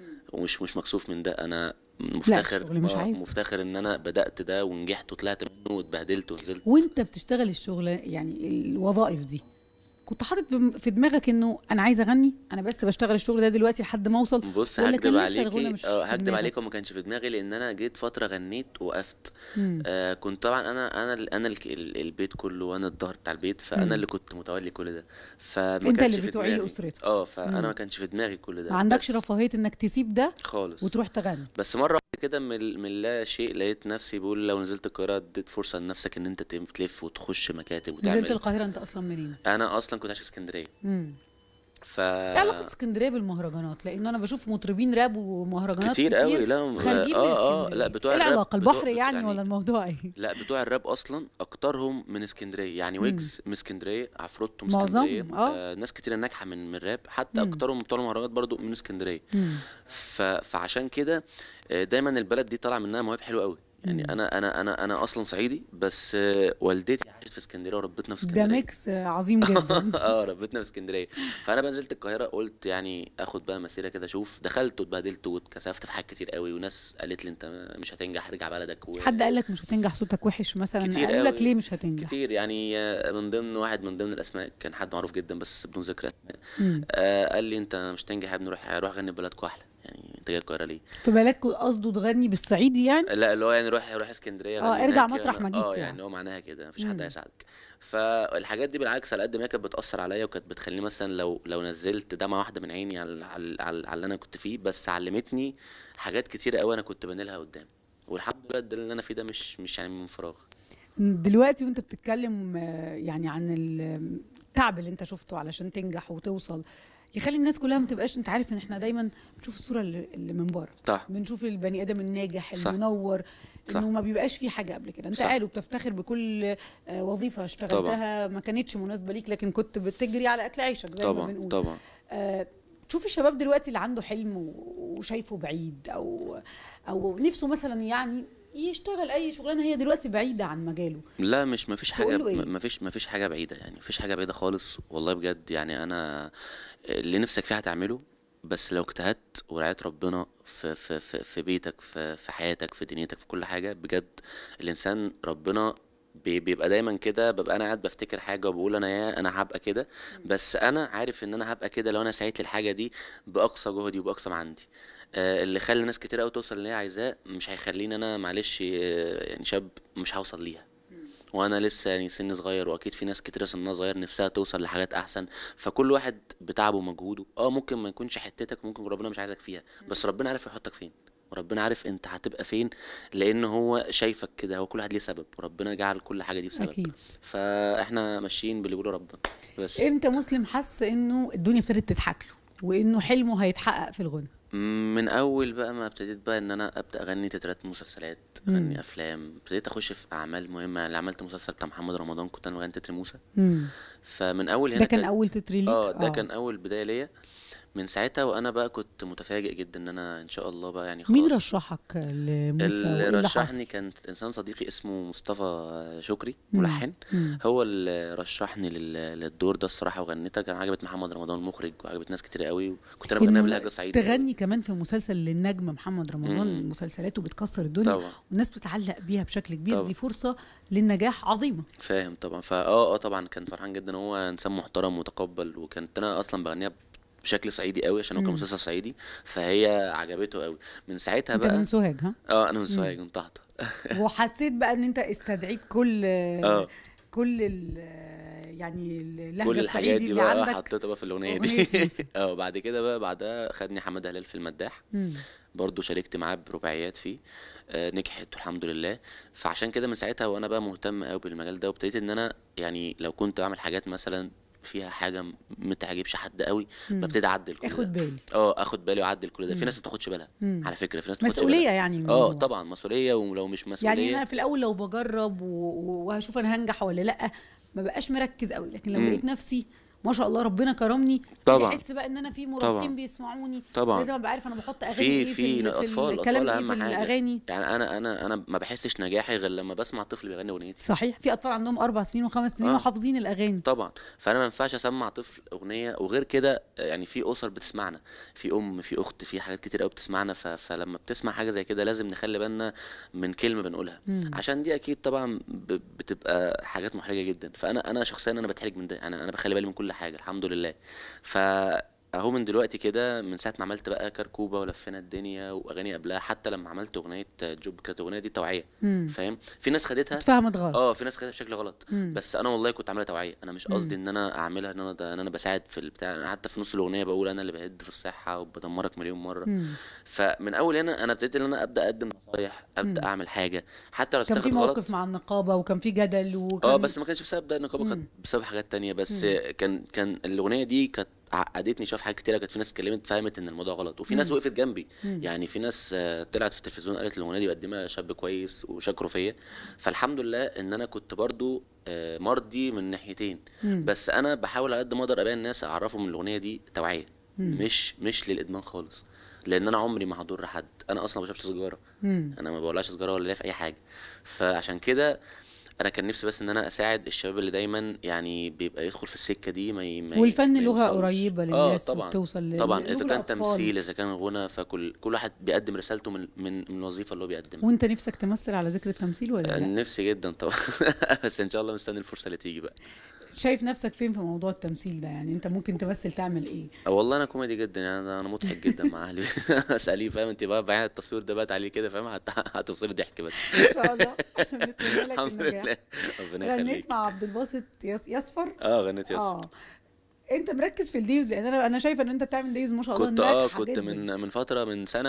ومش مش مكسوف من ده انا مفتخر الشغل مش آه، عيب. مفتخر ان انا بدات ده ونجحت وطلعت منه واتبهدلت ونزلت وانت بتشتغل الشغل يعني الوظائف دي كنت حاطط في- في دماغك انه انا عايز اغني انا بس بشتغل الشغل ده دلوقتي لحد ما اوصل بص ولا كان هكدب لسه الغنى عليكي مش اه في هكدب دماغك؟ عليكي وما كانش في دماغي لان انا جيت فتره غنيت وقفت مم. آه كنت طبعا انا انا ال- انا ال- ال- البيت كله وانا الظهر بتاع البيت فانا مم. اللي كنت متولي كل ده فما انت كانش اللي في بتعيل دماغي. اسرتك اه فانا مم. ما كانش في دماغي كل ده ما عندكش بس رفاهيه انك تسيب ده خالص وتروح تغني بس مره واحدة كده من ال- من لا شيء لقيت نفسي بقول لو نزلت القاهره اديت فرصه لنفسك ان انت تم- تلف وتخش مكاتب وتعمل نزلت القاهره انت اصلا منين انا اصلا كنت عايش في اسكندريه مم. ف ايه علاقه اسكندريه بالمهرجانات لان انا بشوف مطربين راب ومهرجانات كتير كتير, قوي لا خارجين من اه اه اسكندريه لا بتوع ايه الراب العلاقه بتوع- البحر يعني, يعني ولا الموضوع ايه لا بتوع الراب اصلا اكترهم من اسكندريه يعني مم. ويجز من اسكندريه عفروتو من معظمهم، اسكندريه آه. آه ناس كتير ناجحه من من الراب حتى مم. اكترهم بتوع المهرجانات برضو من اسكندريه مم. ف... فعشان كده آه، دايما البلد دي طالع منها مواهب حلوه قوي يعني مم. انا انا انا انا اصلا صعيدي بس آه، والدتي عاشت في اسكندريه وربتنا في ده اسكندريه ميكس عظيم جدا اه ربتنا في اسكندريه فانا بقى نزلت القاهره قلت يعني اخد بقى مسيره كده اشوف دخلت واتبهدلت واتكسفت في حاجات كتير قوي وناس قالت لي انت مش هتنجح ارجع بلدك و... حد قال لك مش هتنجح صوتك وحش مثلا كتير قالوا لك قوي. ليه مش هتنجح كتير يعني آه، من ضمن واحد من ضمن الاسماء كان حد معروف جدا بس بدون ذكر اسماء مم. آه قال لي انت مش هتنجح يا ابني روح روح غني في بلدكوا احلى يعني انت جاي القاهره ليه في بلدكم قصده تغني بالصعيدي يعني لا اللي هو يعني روح روح اسكندريه آه، غني ارجع هناك مطرح أنا- ما جيت اه يعني. يعني هو معناها كده مفيش مم. حد هيساعدك فالحاجات دي بالعكس على قد ما هي كانت بتاثر عليا وكانت بتخليني مثلا لو لو نزلت دمعه واحده من عيني على على على على اللي انا كنت فيه بس علمتني حاجات كتير قوي انا كنت بنيلها قدام والحمد لله ده اللي انا فيه ده مش مش يعني من فراغ دلوقتي وانت بتتكلم آه، يعني عن ال- التعب اللي انت شفته علشان تنجح وتوصل يخلي الناس كلها ما تبقاش انت عارف ان احنا دايما بنشوف الصوره اللي اللي من بره صح بنشوف البني ادم الناجح صح. المنور صح. انه ما بيبقاش فيه حاجه قبل كده انت صح. قاعد وبتفتخر بكل آه، وظيفه اشتغلتها ما كانتش مناسبه ليك لكن كنت بتجري على اكل عيشك زي ما طبعا بنقول طبعا آه، تشوف الشباب دلوقتي اللي عنده حلم و- وشايفه بعيد او او نفسه مثلا يعني يشتغل اي شغلانه هي دلوقتي بعيده عن مجاله لا مش مفيش حاجه تقول له إيه؟ م- مفيش مفيش حاجه بعيده يعني مفيش حاجه بعيده خالص والله بجد يعني انا اللي نفسك فيه هتعمله بس لو اجتهدت ورعاية ربنا في في في, في بيتك في في حياتك في دنيتك في كل حاجه بجد الانسان ربنا بي- بيبقى دايما كده ببقى انا قاعد بفتكر حاجه وبقول انا يا انا هبقى كده بس انا عارف ان انا هبقى كده لو انا سعيت للحاجه دي باقصى جهدي وباقصى ما عندي آه، اللي خلى ناس كتير قوي توصل اللي هي عايزاه مش هيخليني انا معلش آه، يعني شاب مش هوصل ليها وانا لسه يعني سني صغير واكيد في ناس كتير سنها صغير نفسها توصل لحاجات احسن فكل واحد بتعبه ومجهوده اه ممكن ما يكونش حتتك ممكن ربنا مش عايزك فيها بس ربنا عارف يحطك فين وربنا عارف انت هتبقى فين لان هو شايفك كده هو كل واحد ليه سبب وربنا جعل كل حاجه دي بسبب أكيد. فاحنا ماشيين باللي بيقوله ربنا بس امتى مسلم حس انه الدنيا ابتدت تضحك له وانه حلمه هيتحقق في الغنى من اول بقى ما ابتديت بقى ان انا ابدا اغني تترات مسلسلات مم. اغني افلام ابتديت اخش في اعمال مهمه يعني عملت مسلسل بتاع محمد رمضان كنت انا بغني تتر موسى مم. فمن اول هنا ده كان كانت- اول تتر ليك اه ده كان اول بدايه ليا من ساعتها وانا بقى كنت متفاجئ جدا ان انا ان شاء الله بقى يعني خلاص مين رشحك لموسى اللي وايه اللي رشحني حصل كان انسان صديقي اسمه مصطفى شكري مم. ملحن مم. هو اللي رشحني لل- للدور ده الصراحه وغنيتها كان عجبت محمد رمضان المخرج وعجبت ناس كتير قوي وكنت انا بغنيها إنه باللهجه الصعيدي تغني كمان في مسلسل للنجم محمد رمضان مم. مسلسلاته بتكسر الدنيا طبعا. والناس بتتعلق بيها بشكل كبير طبعا. دي فرصه للنجاح عظيمه فاهم طبعا فا اه اه طبعا كان فرحان جدا هو انسان محترم ومتقبل وكانت انا اصلا بغنيها بشكل صعيدي قوي عشان هو كان مم. مسلسل صعيدي فهي عجبته قوي من ساعتها انت بقى من سوهاج ها اه انا من مم. سوهاج من طهطا وحسيت بقى ان انت استدعيت كل اه كل ال يعني اللهجه كل الحاجات الصعيدي دي اللي بقى عندك حطيتها بقى في الاغنيه أغنية دي موسى. اه بعد كده بقى بعدها خدني حماده هلال في المداح مم. برضه شاركت معاه برباعيات فيه آه نجحت الحمد لله فعشان كده من ساعتها وانا بقى مهتم قوي بالمجال ده وابتديت ان انا يعني لو كنت بعمل حاجات مثلا فيها حاجه م- ما تعجبش حد قوي مم. ببتدي اعدل كل اخد ده بالي اه اخد بالي واعدل كل ده مم. في ناس ما بتاخدش بالها مم. على فكره في ناس ما بتاخدش مسؤوليه بالها. يعني من اه الموضوع. طبعا مسؤوليه ولو مش مسؤوليه يعني انا في الاول لو بجرب و- و- وهشوف انا هنجح ولا لا ما بقاش مركز قوي لكن لو مم. لقيت نفسي ما شاء الله ربنا كرمني طبعا. احس بقى ان انا في مراهقين طبعا. بيسمعوني طبعا. لازم ابقى عارف انا بحط اغاني في ايه في, في ال- في اطفال الكلام اطفال ايه في اهم حاجه الاغاني يعني انا انا انا ما بحسش نجاحي غير لما بسمع طفل بيغني اغنيتي صحيح في اطفال عندهم اربع سنين وخمس سنين آه. وحافظين الاغاني طبعا فانا ما ينفعش اسمع طفل اغنيه وغير كده يعني في اسر بتسمعنا في ام في اخت في حاجات كتير قوي بتسمعنا ف... فلما بتسمع حاجه زي كده لازم نخلي بالنا من كلمه بنقولها مم. عشان دي اكيد طبعا ب... بتبقى حاجات محرجه جدا فانا انا شخصيا انا بتحرج من ده انا انا بخلي بالي من كل حاجه الحمد لله ف اهو من دلوقتي كده من ساعه ما عملت بقى كركوبه ولفينا الدنيا واغاني قبلها حتى لما عملت اغنيه جوب كانت الاغنيه دي توعيه مم. فاهم في ناس خدتها اتفهمت غلط. اه في ناس خدتها بشكل غلط مم. بس انا والله كنت عاملها توعيه انا مش مم. قصدي ان انا اعملها ان انا ده ان انا بساعد في البتاع انا حتى في نص الاغنيه بقول انا اللي بهد في الصحه وبدمرك مليون مره مم. فمن اول هنا انا ابتديت ان انا ابدا اقدم نصايح ابدا مم. اعمل حاجه حتى لو كان في اتاخد غلط موقف مع النقابه وكان في جدل وكان اه بس ما كانش بسبب ده النقابه كانت مم. بسبب حاجات تانية بس مم. كان كان الاغنيه دي كانت عقدتني شاف حاجات كتيره كانت في ناس اتكلمت فهمت ان الموضوع غلط وفي ناس مم. وقفت جنبي مم. يعني في ناس آه، طلعت في التلفزيون قالت الاغنيه دي بقدمها شاب كويس وشكروا فيا فالحمد لله ان انا كنت برضو آه، مرضي من ناحيتين مم. بس انا بحاول على قد ما اقدر ابين الناس اعرفهم ان الاغنيه دي توعيه مم. مش مش للادمان خالص لان انا عمري ما هضر حد انا اصلا ما بشربش سيجاره مم. انا ما بولعش سيجاره ولا ليا في اي حاجه فعشان كده انا كان نفسي بس ان انا اساعد الشباب اللي دايما يعني بيبقى يدخل في السكه دي ما ي... ما ي- والفن ما لغه يوصلش. قريبه اه للناس طبعا وبتوصل ل- طبعا لقلوب اذا كان الأطفال. تمثيل اذا كان غنى فكل كل واحد بيقدم رسالته من من من الوظيفه اللي هو بيقدمها وانت نفسك تمثل على ذكر التمثيل ولا لا نفسي جدا طبعا بس ان شاء الله مستني الفرصه اللي تيجي بقى شايف نفسك فين في موضوع التمثيل ده يعني انت ممكن تمثل تعمل ايه آه والله انا كوميدي جدا يعني انا أنا مضحك جدا مع اهلي اساليه فاهم انت بقى بعد التصوير ده بقى تعالي كده فاهم هت- هتوصلي ضحك بس ان شاء الله نتمنى لك الحمد النجاح لله ربنا غنيت يخليك مع عبد الباسط يس- يصفر اه غنيت ياسر اه انت مركز في الديوز لان انا انا شايفه ان انت بتعمل ديوز ما شاء الله كنت اه ناجحه كنت جدا من من فتره من سنه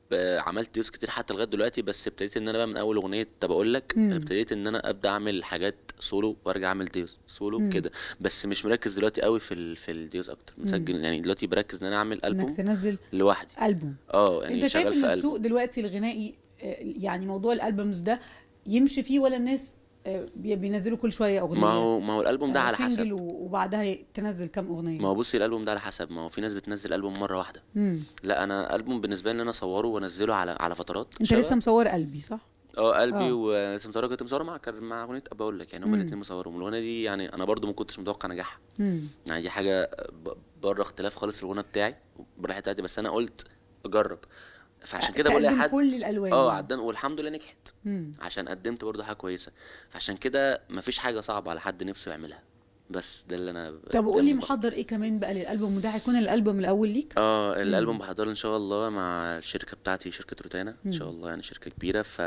آه، عملت ديوز كتير حتى لغايه دلوقتي بس ابتديت ان انا بقى من اول اغنيه طب اقول لك مم. ابتديت ان انا ابدا اعمل حاجات سولو وارجع اعمل ديوز سولو مم. كده بس مش مركز دلوقتي قوي في ال... في الديوز اكتر مم. مسجل يعني دلوقتي بركز ان انا اعمل انك البوم تنزل لوحدي البوم اه يعني انت شايف شغال ان في السوق البوم دلوقتي الغنائي آه، يعني موضوع الالبومز ده يمشي فيه ولا الناس آه، بي- بينزلوا كل شويه اغنيه ما هو ما هو الالبوم ده آه، على سنجل حسب و- وبعدها تنزل كام اغنيه ما هو بصي الالبوم ده على حسب ما هو في ناس بتنزل البوم مره واحده مم. لا انا البوم بالنسبه لي ان انا اصوره وانزله على على فترات انت شبه- لسه مصور قلبي صح اه قلبي آه. ولسه مصوره كنت مصوره مع كان مع اغنيه ابى اقول لك يعني هما مم. الاثنين مصورهم الاغنيه دي يعني انا برضو ما كنتش متوقع نجاحها مم. يعني دي حاجه ب- بره اختلاف خالص الغنى بتاعي بره الحته بتاعتي بس انا قلت اجرب فعشان كده بقول تقدم لحد كل الألوان اه يعني. عدان والحمد لله نجحت مم. عشان قدمت برضو حاجه كويسه فعشان كده مفيش حاجه صعبه على حد نفسه يعملها بس ده اللي انا طب قول لي ده- محضر ايه كمان بقى للالبوم وده هيكون الالبوم الاول ليك اه الالبوم بحضره ان شاء الله مع الشركه بتاعتي شركه روتانا ان شاء مم. الله يعني شركه كبيره ف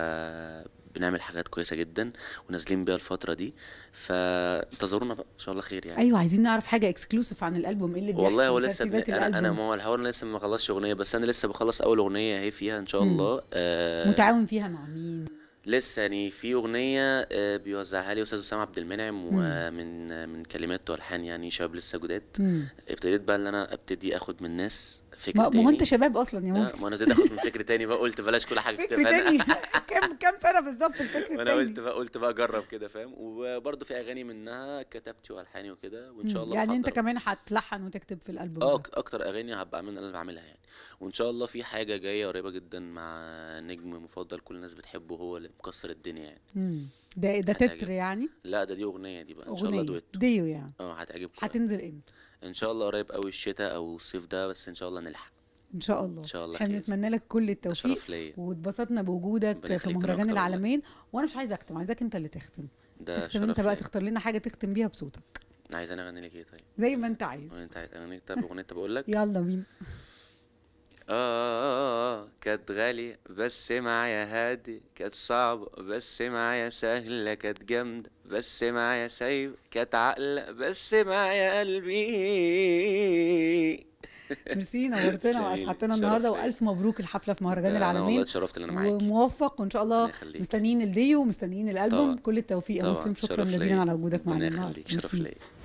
بنعمل حاجات كويسه جدا ونازلين بيها الفتره دي فانتظرونا بقى ان شاء الله خير يعني ايوه عايزين نعرف حاجه اكسكلوسيف عن الالبوم ايه اللي بيحصل والله هو لسه ترتيبات بن... انا انا الالبوم ما هو الحوار أنا لسه ما خلصش اغنيه بس انا لسه بخلص اول اغنيه اهي فيها ان شاء مم. الله آه متعاون فيها مع مين لسه يعني في اغنيه آه بيوزعها لي استاذ اسامه عبد المنعم مم. ومن آه، من كلمات والحان يعني شباب لسه جداد مم. ابتديت بقى ان انا ابتدي اخد من ناس فكر ما ما تاني هو انت شباب اصلا يا لا، مسلم ما انا ابتديت اخد من فكر تاني بقى قلت بلاش كل حاجه فكر كده فأنا- تاني كام كام سنه بالظبط الفكر وانا قلت التاني بقى قلت بقى اجرب كده فاهم وبرضه في اغاني منها كتبتي والحاني وكده وان شاء مم. الله يعني انت بحضر- كمان هتلحن وتكتب في الالبوم اه ده أك- اكتر اغاني هبقى اعمل انا اللي بعملها يعني وان شاء الله في حاجه جايه قريبه جدا مع نجم مفضل كل الناس بتحبه هو اللي مكسر الدنيا يعني مم. ده ده هتعجب. تتر يعني لا ده دي اغنيه دي بقى ان شاء الله اغنيه دويتو ديو يعني اه هتعجبكم هتنزل امتى ان شاء الله قريب قوي الشتاء او الصيف ده بس ان شاء الله نلحق ان شاء الله ان شاء الله احنا خير بنتمنى لك كل التوفيق شرف ليا واتبسطنا ربنا بوجودك في يخليك، أنا مهرجان أكتر والله. العالمين وانا مش عايزه اختم عايزاك انت اللي تختم ده تختم انت شرف بقى ليا. تختار لنا حاجه تختم بيها بصوتك عايز انا اغني لك ايه طيب زي ما انت عايز وانت عايز اغني طب اغنيه طب اقول لك يلا بينا آه كانت غالية بس معايا هادي كانت صعبة بس معايا سهلة كانت جامدة بس معايا سايبة كانت عاقلة بس معايا قلبي ميرسي نورتنا تسلميلي، واسعدتنا شرف النهارده ليا. والف مبروك الحفله في مهرجان ده أنا والله العالمين اتشرفت إن أنا معاكي. وموفق وان شاء الله ربنا يخليك. مستنيين الديو ومستنيين الالبوم طبعا. كل التوفيق يا طبعا، مسلم شكرا شرف جزيلا ليا. على وجودك معنا ربنا النهارده يخليك، شرف ميرسي. ليا.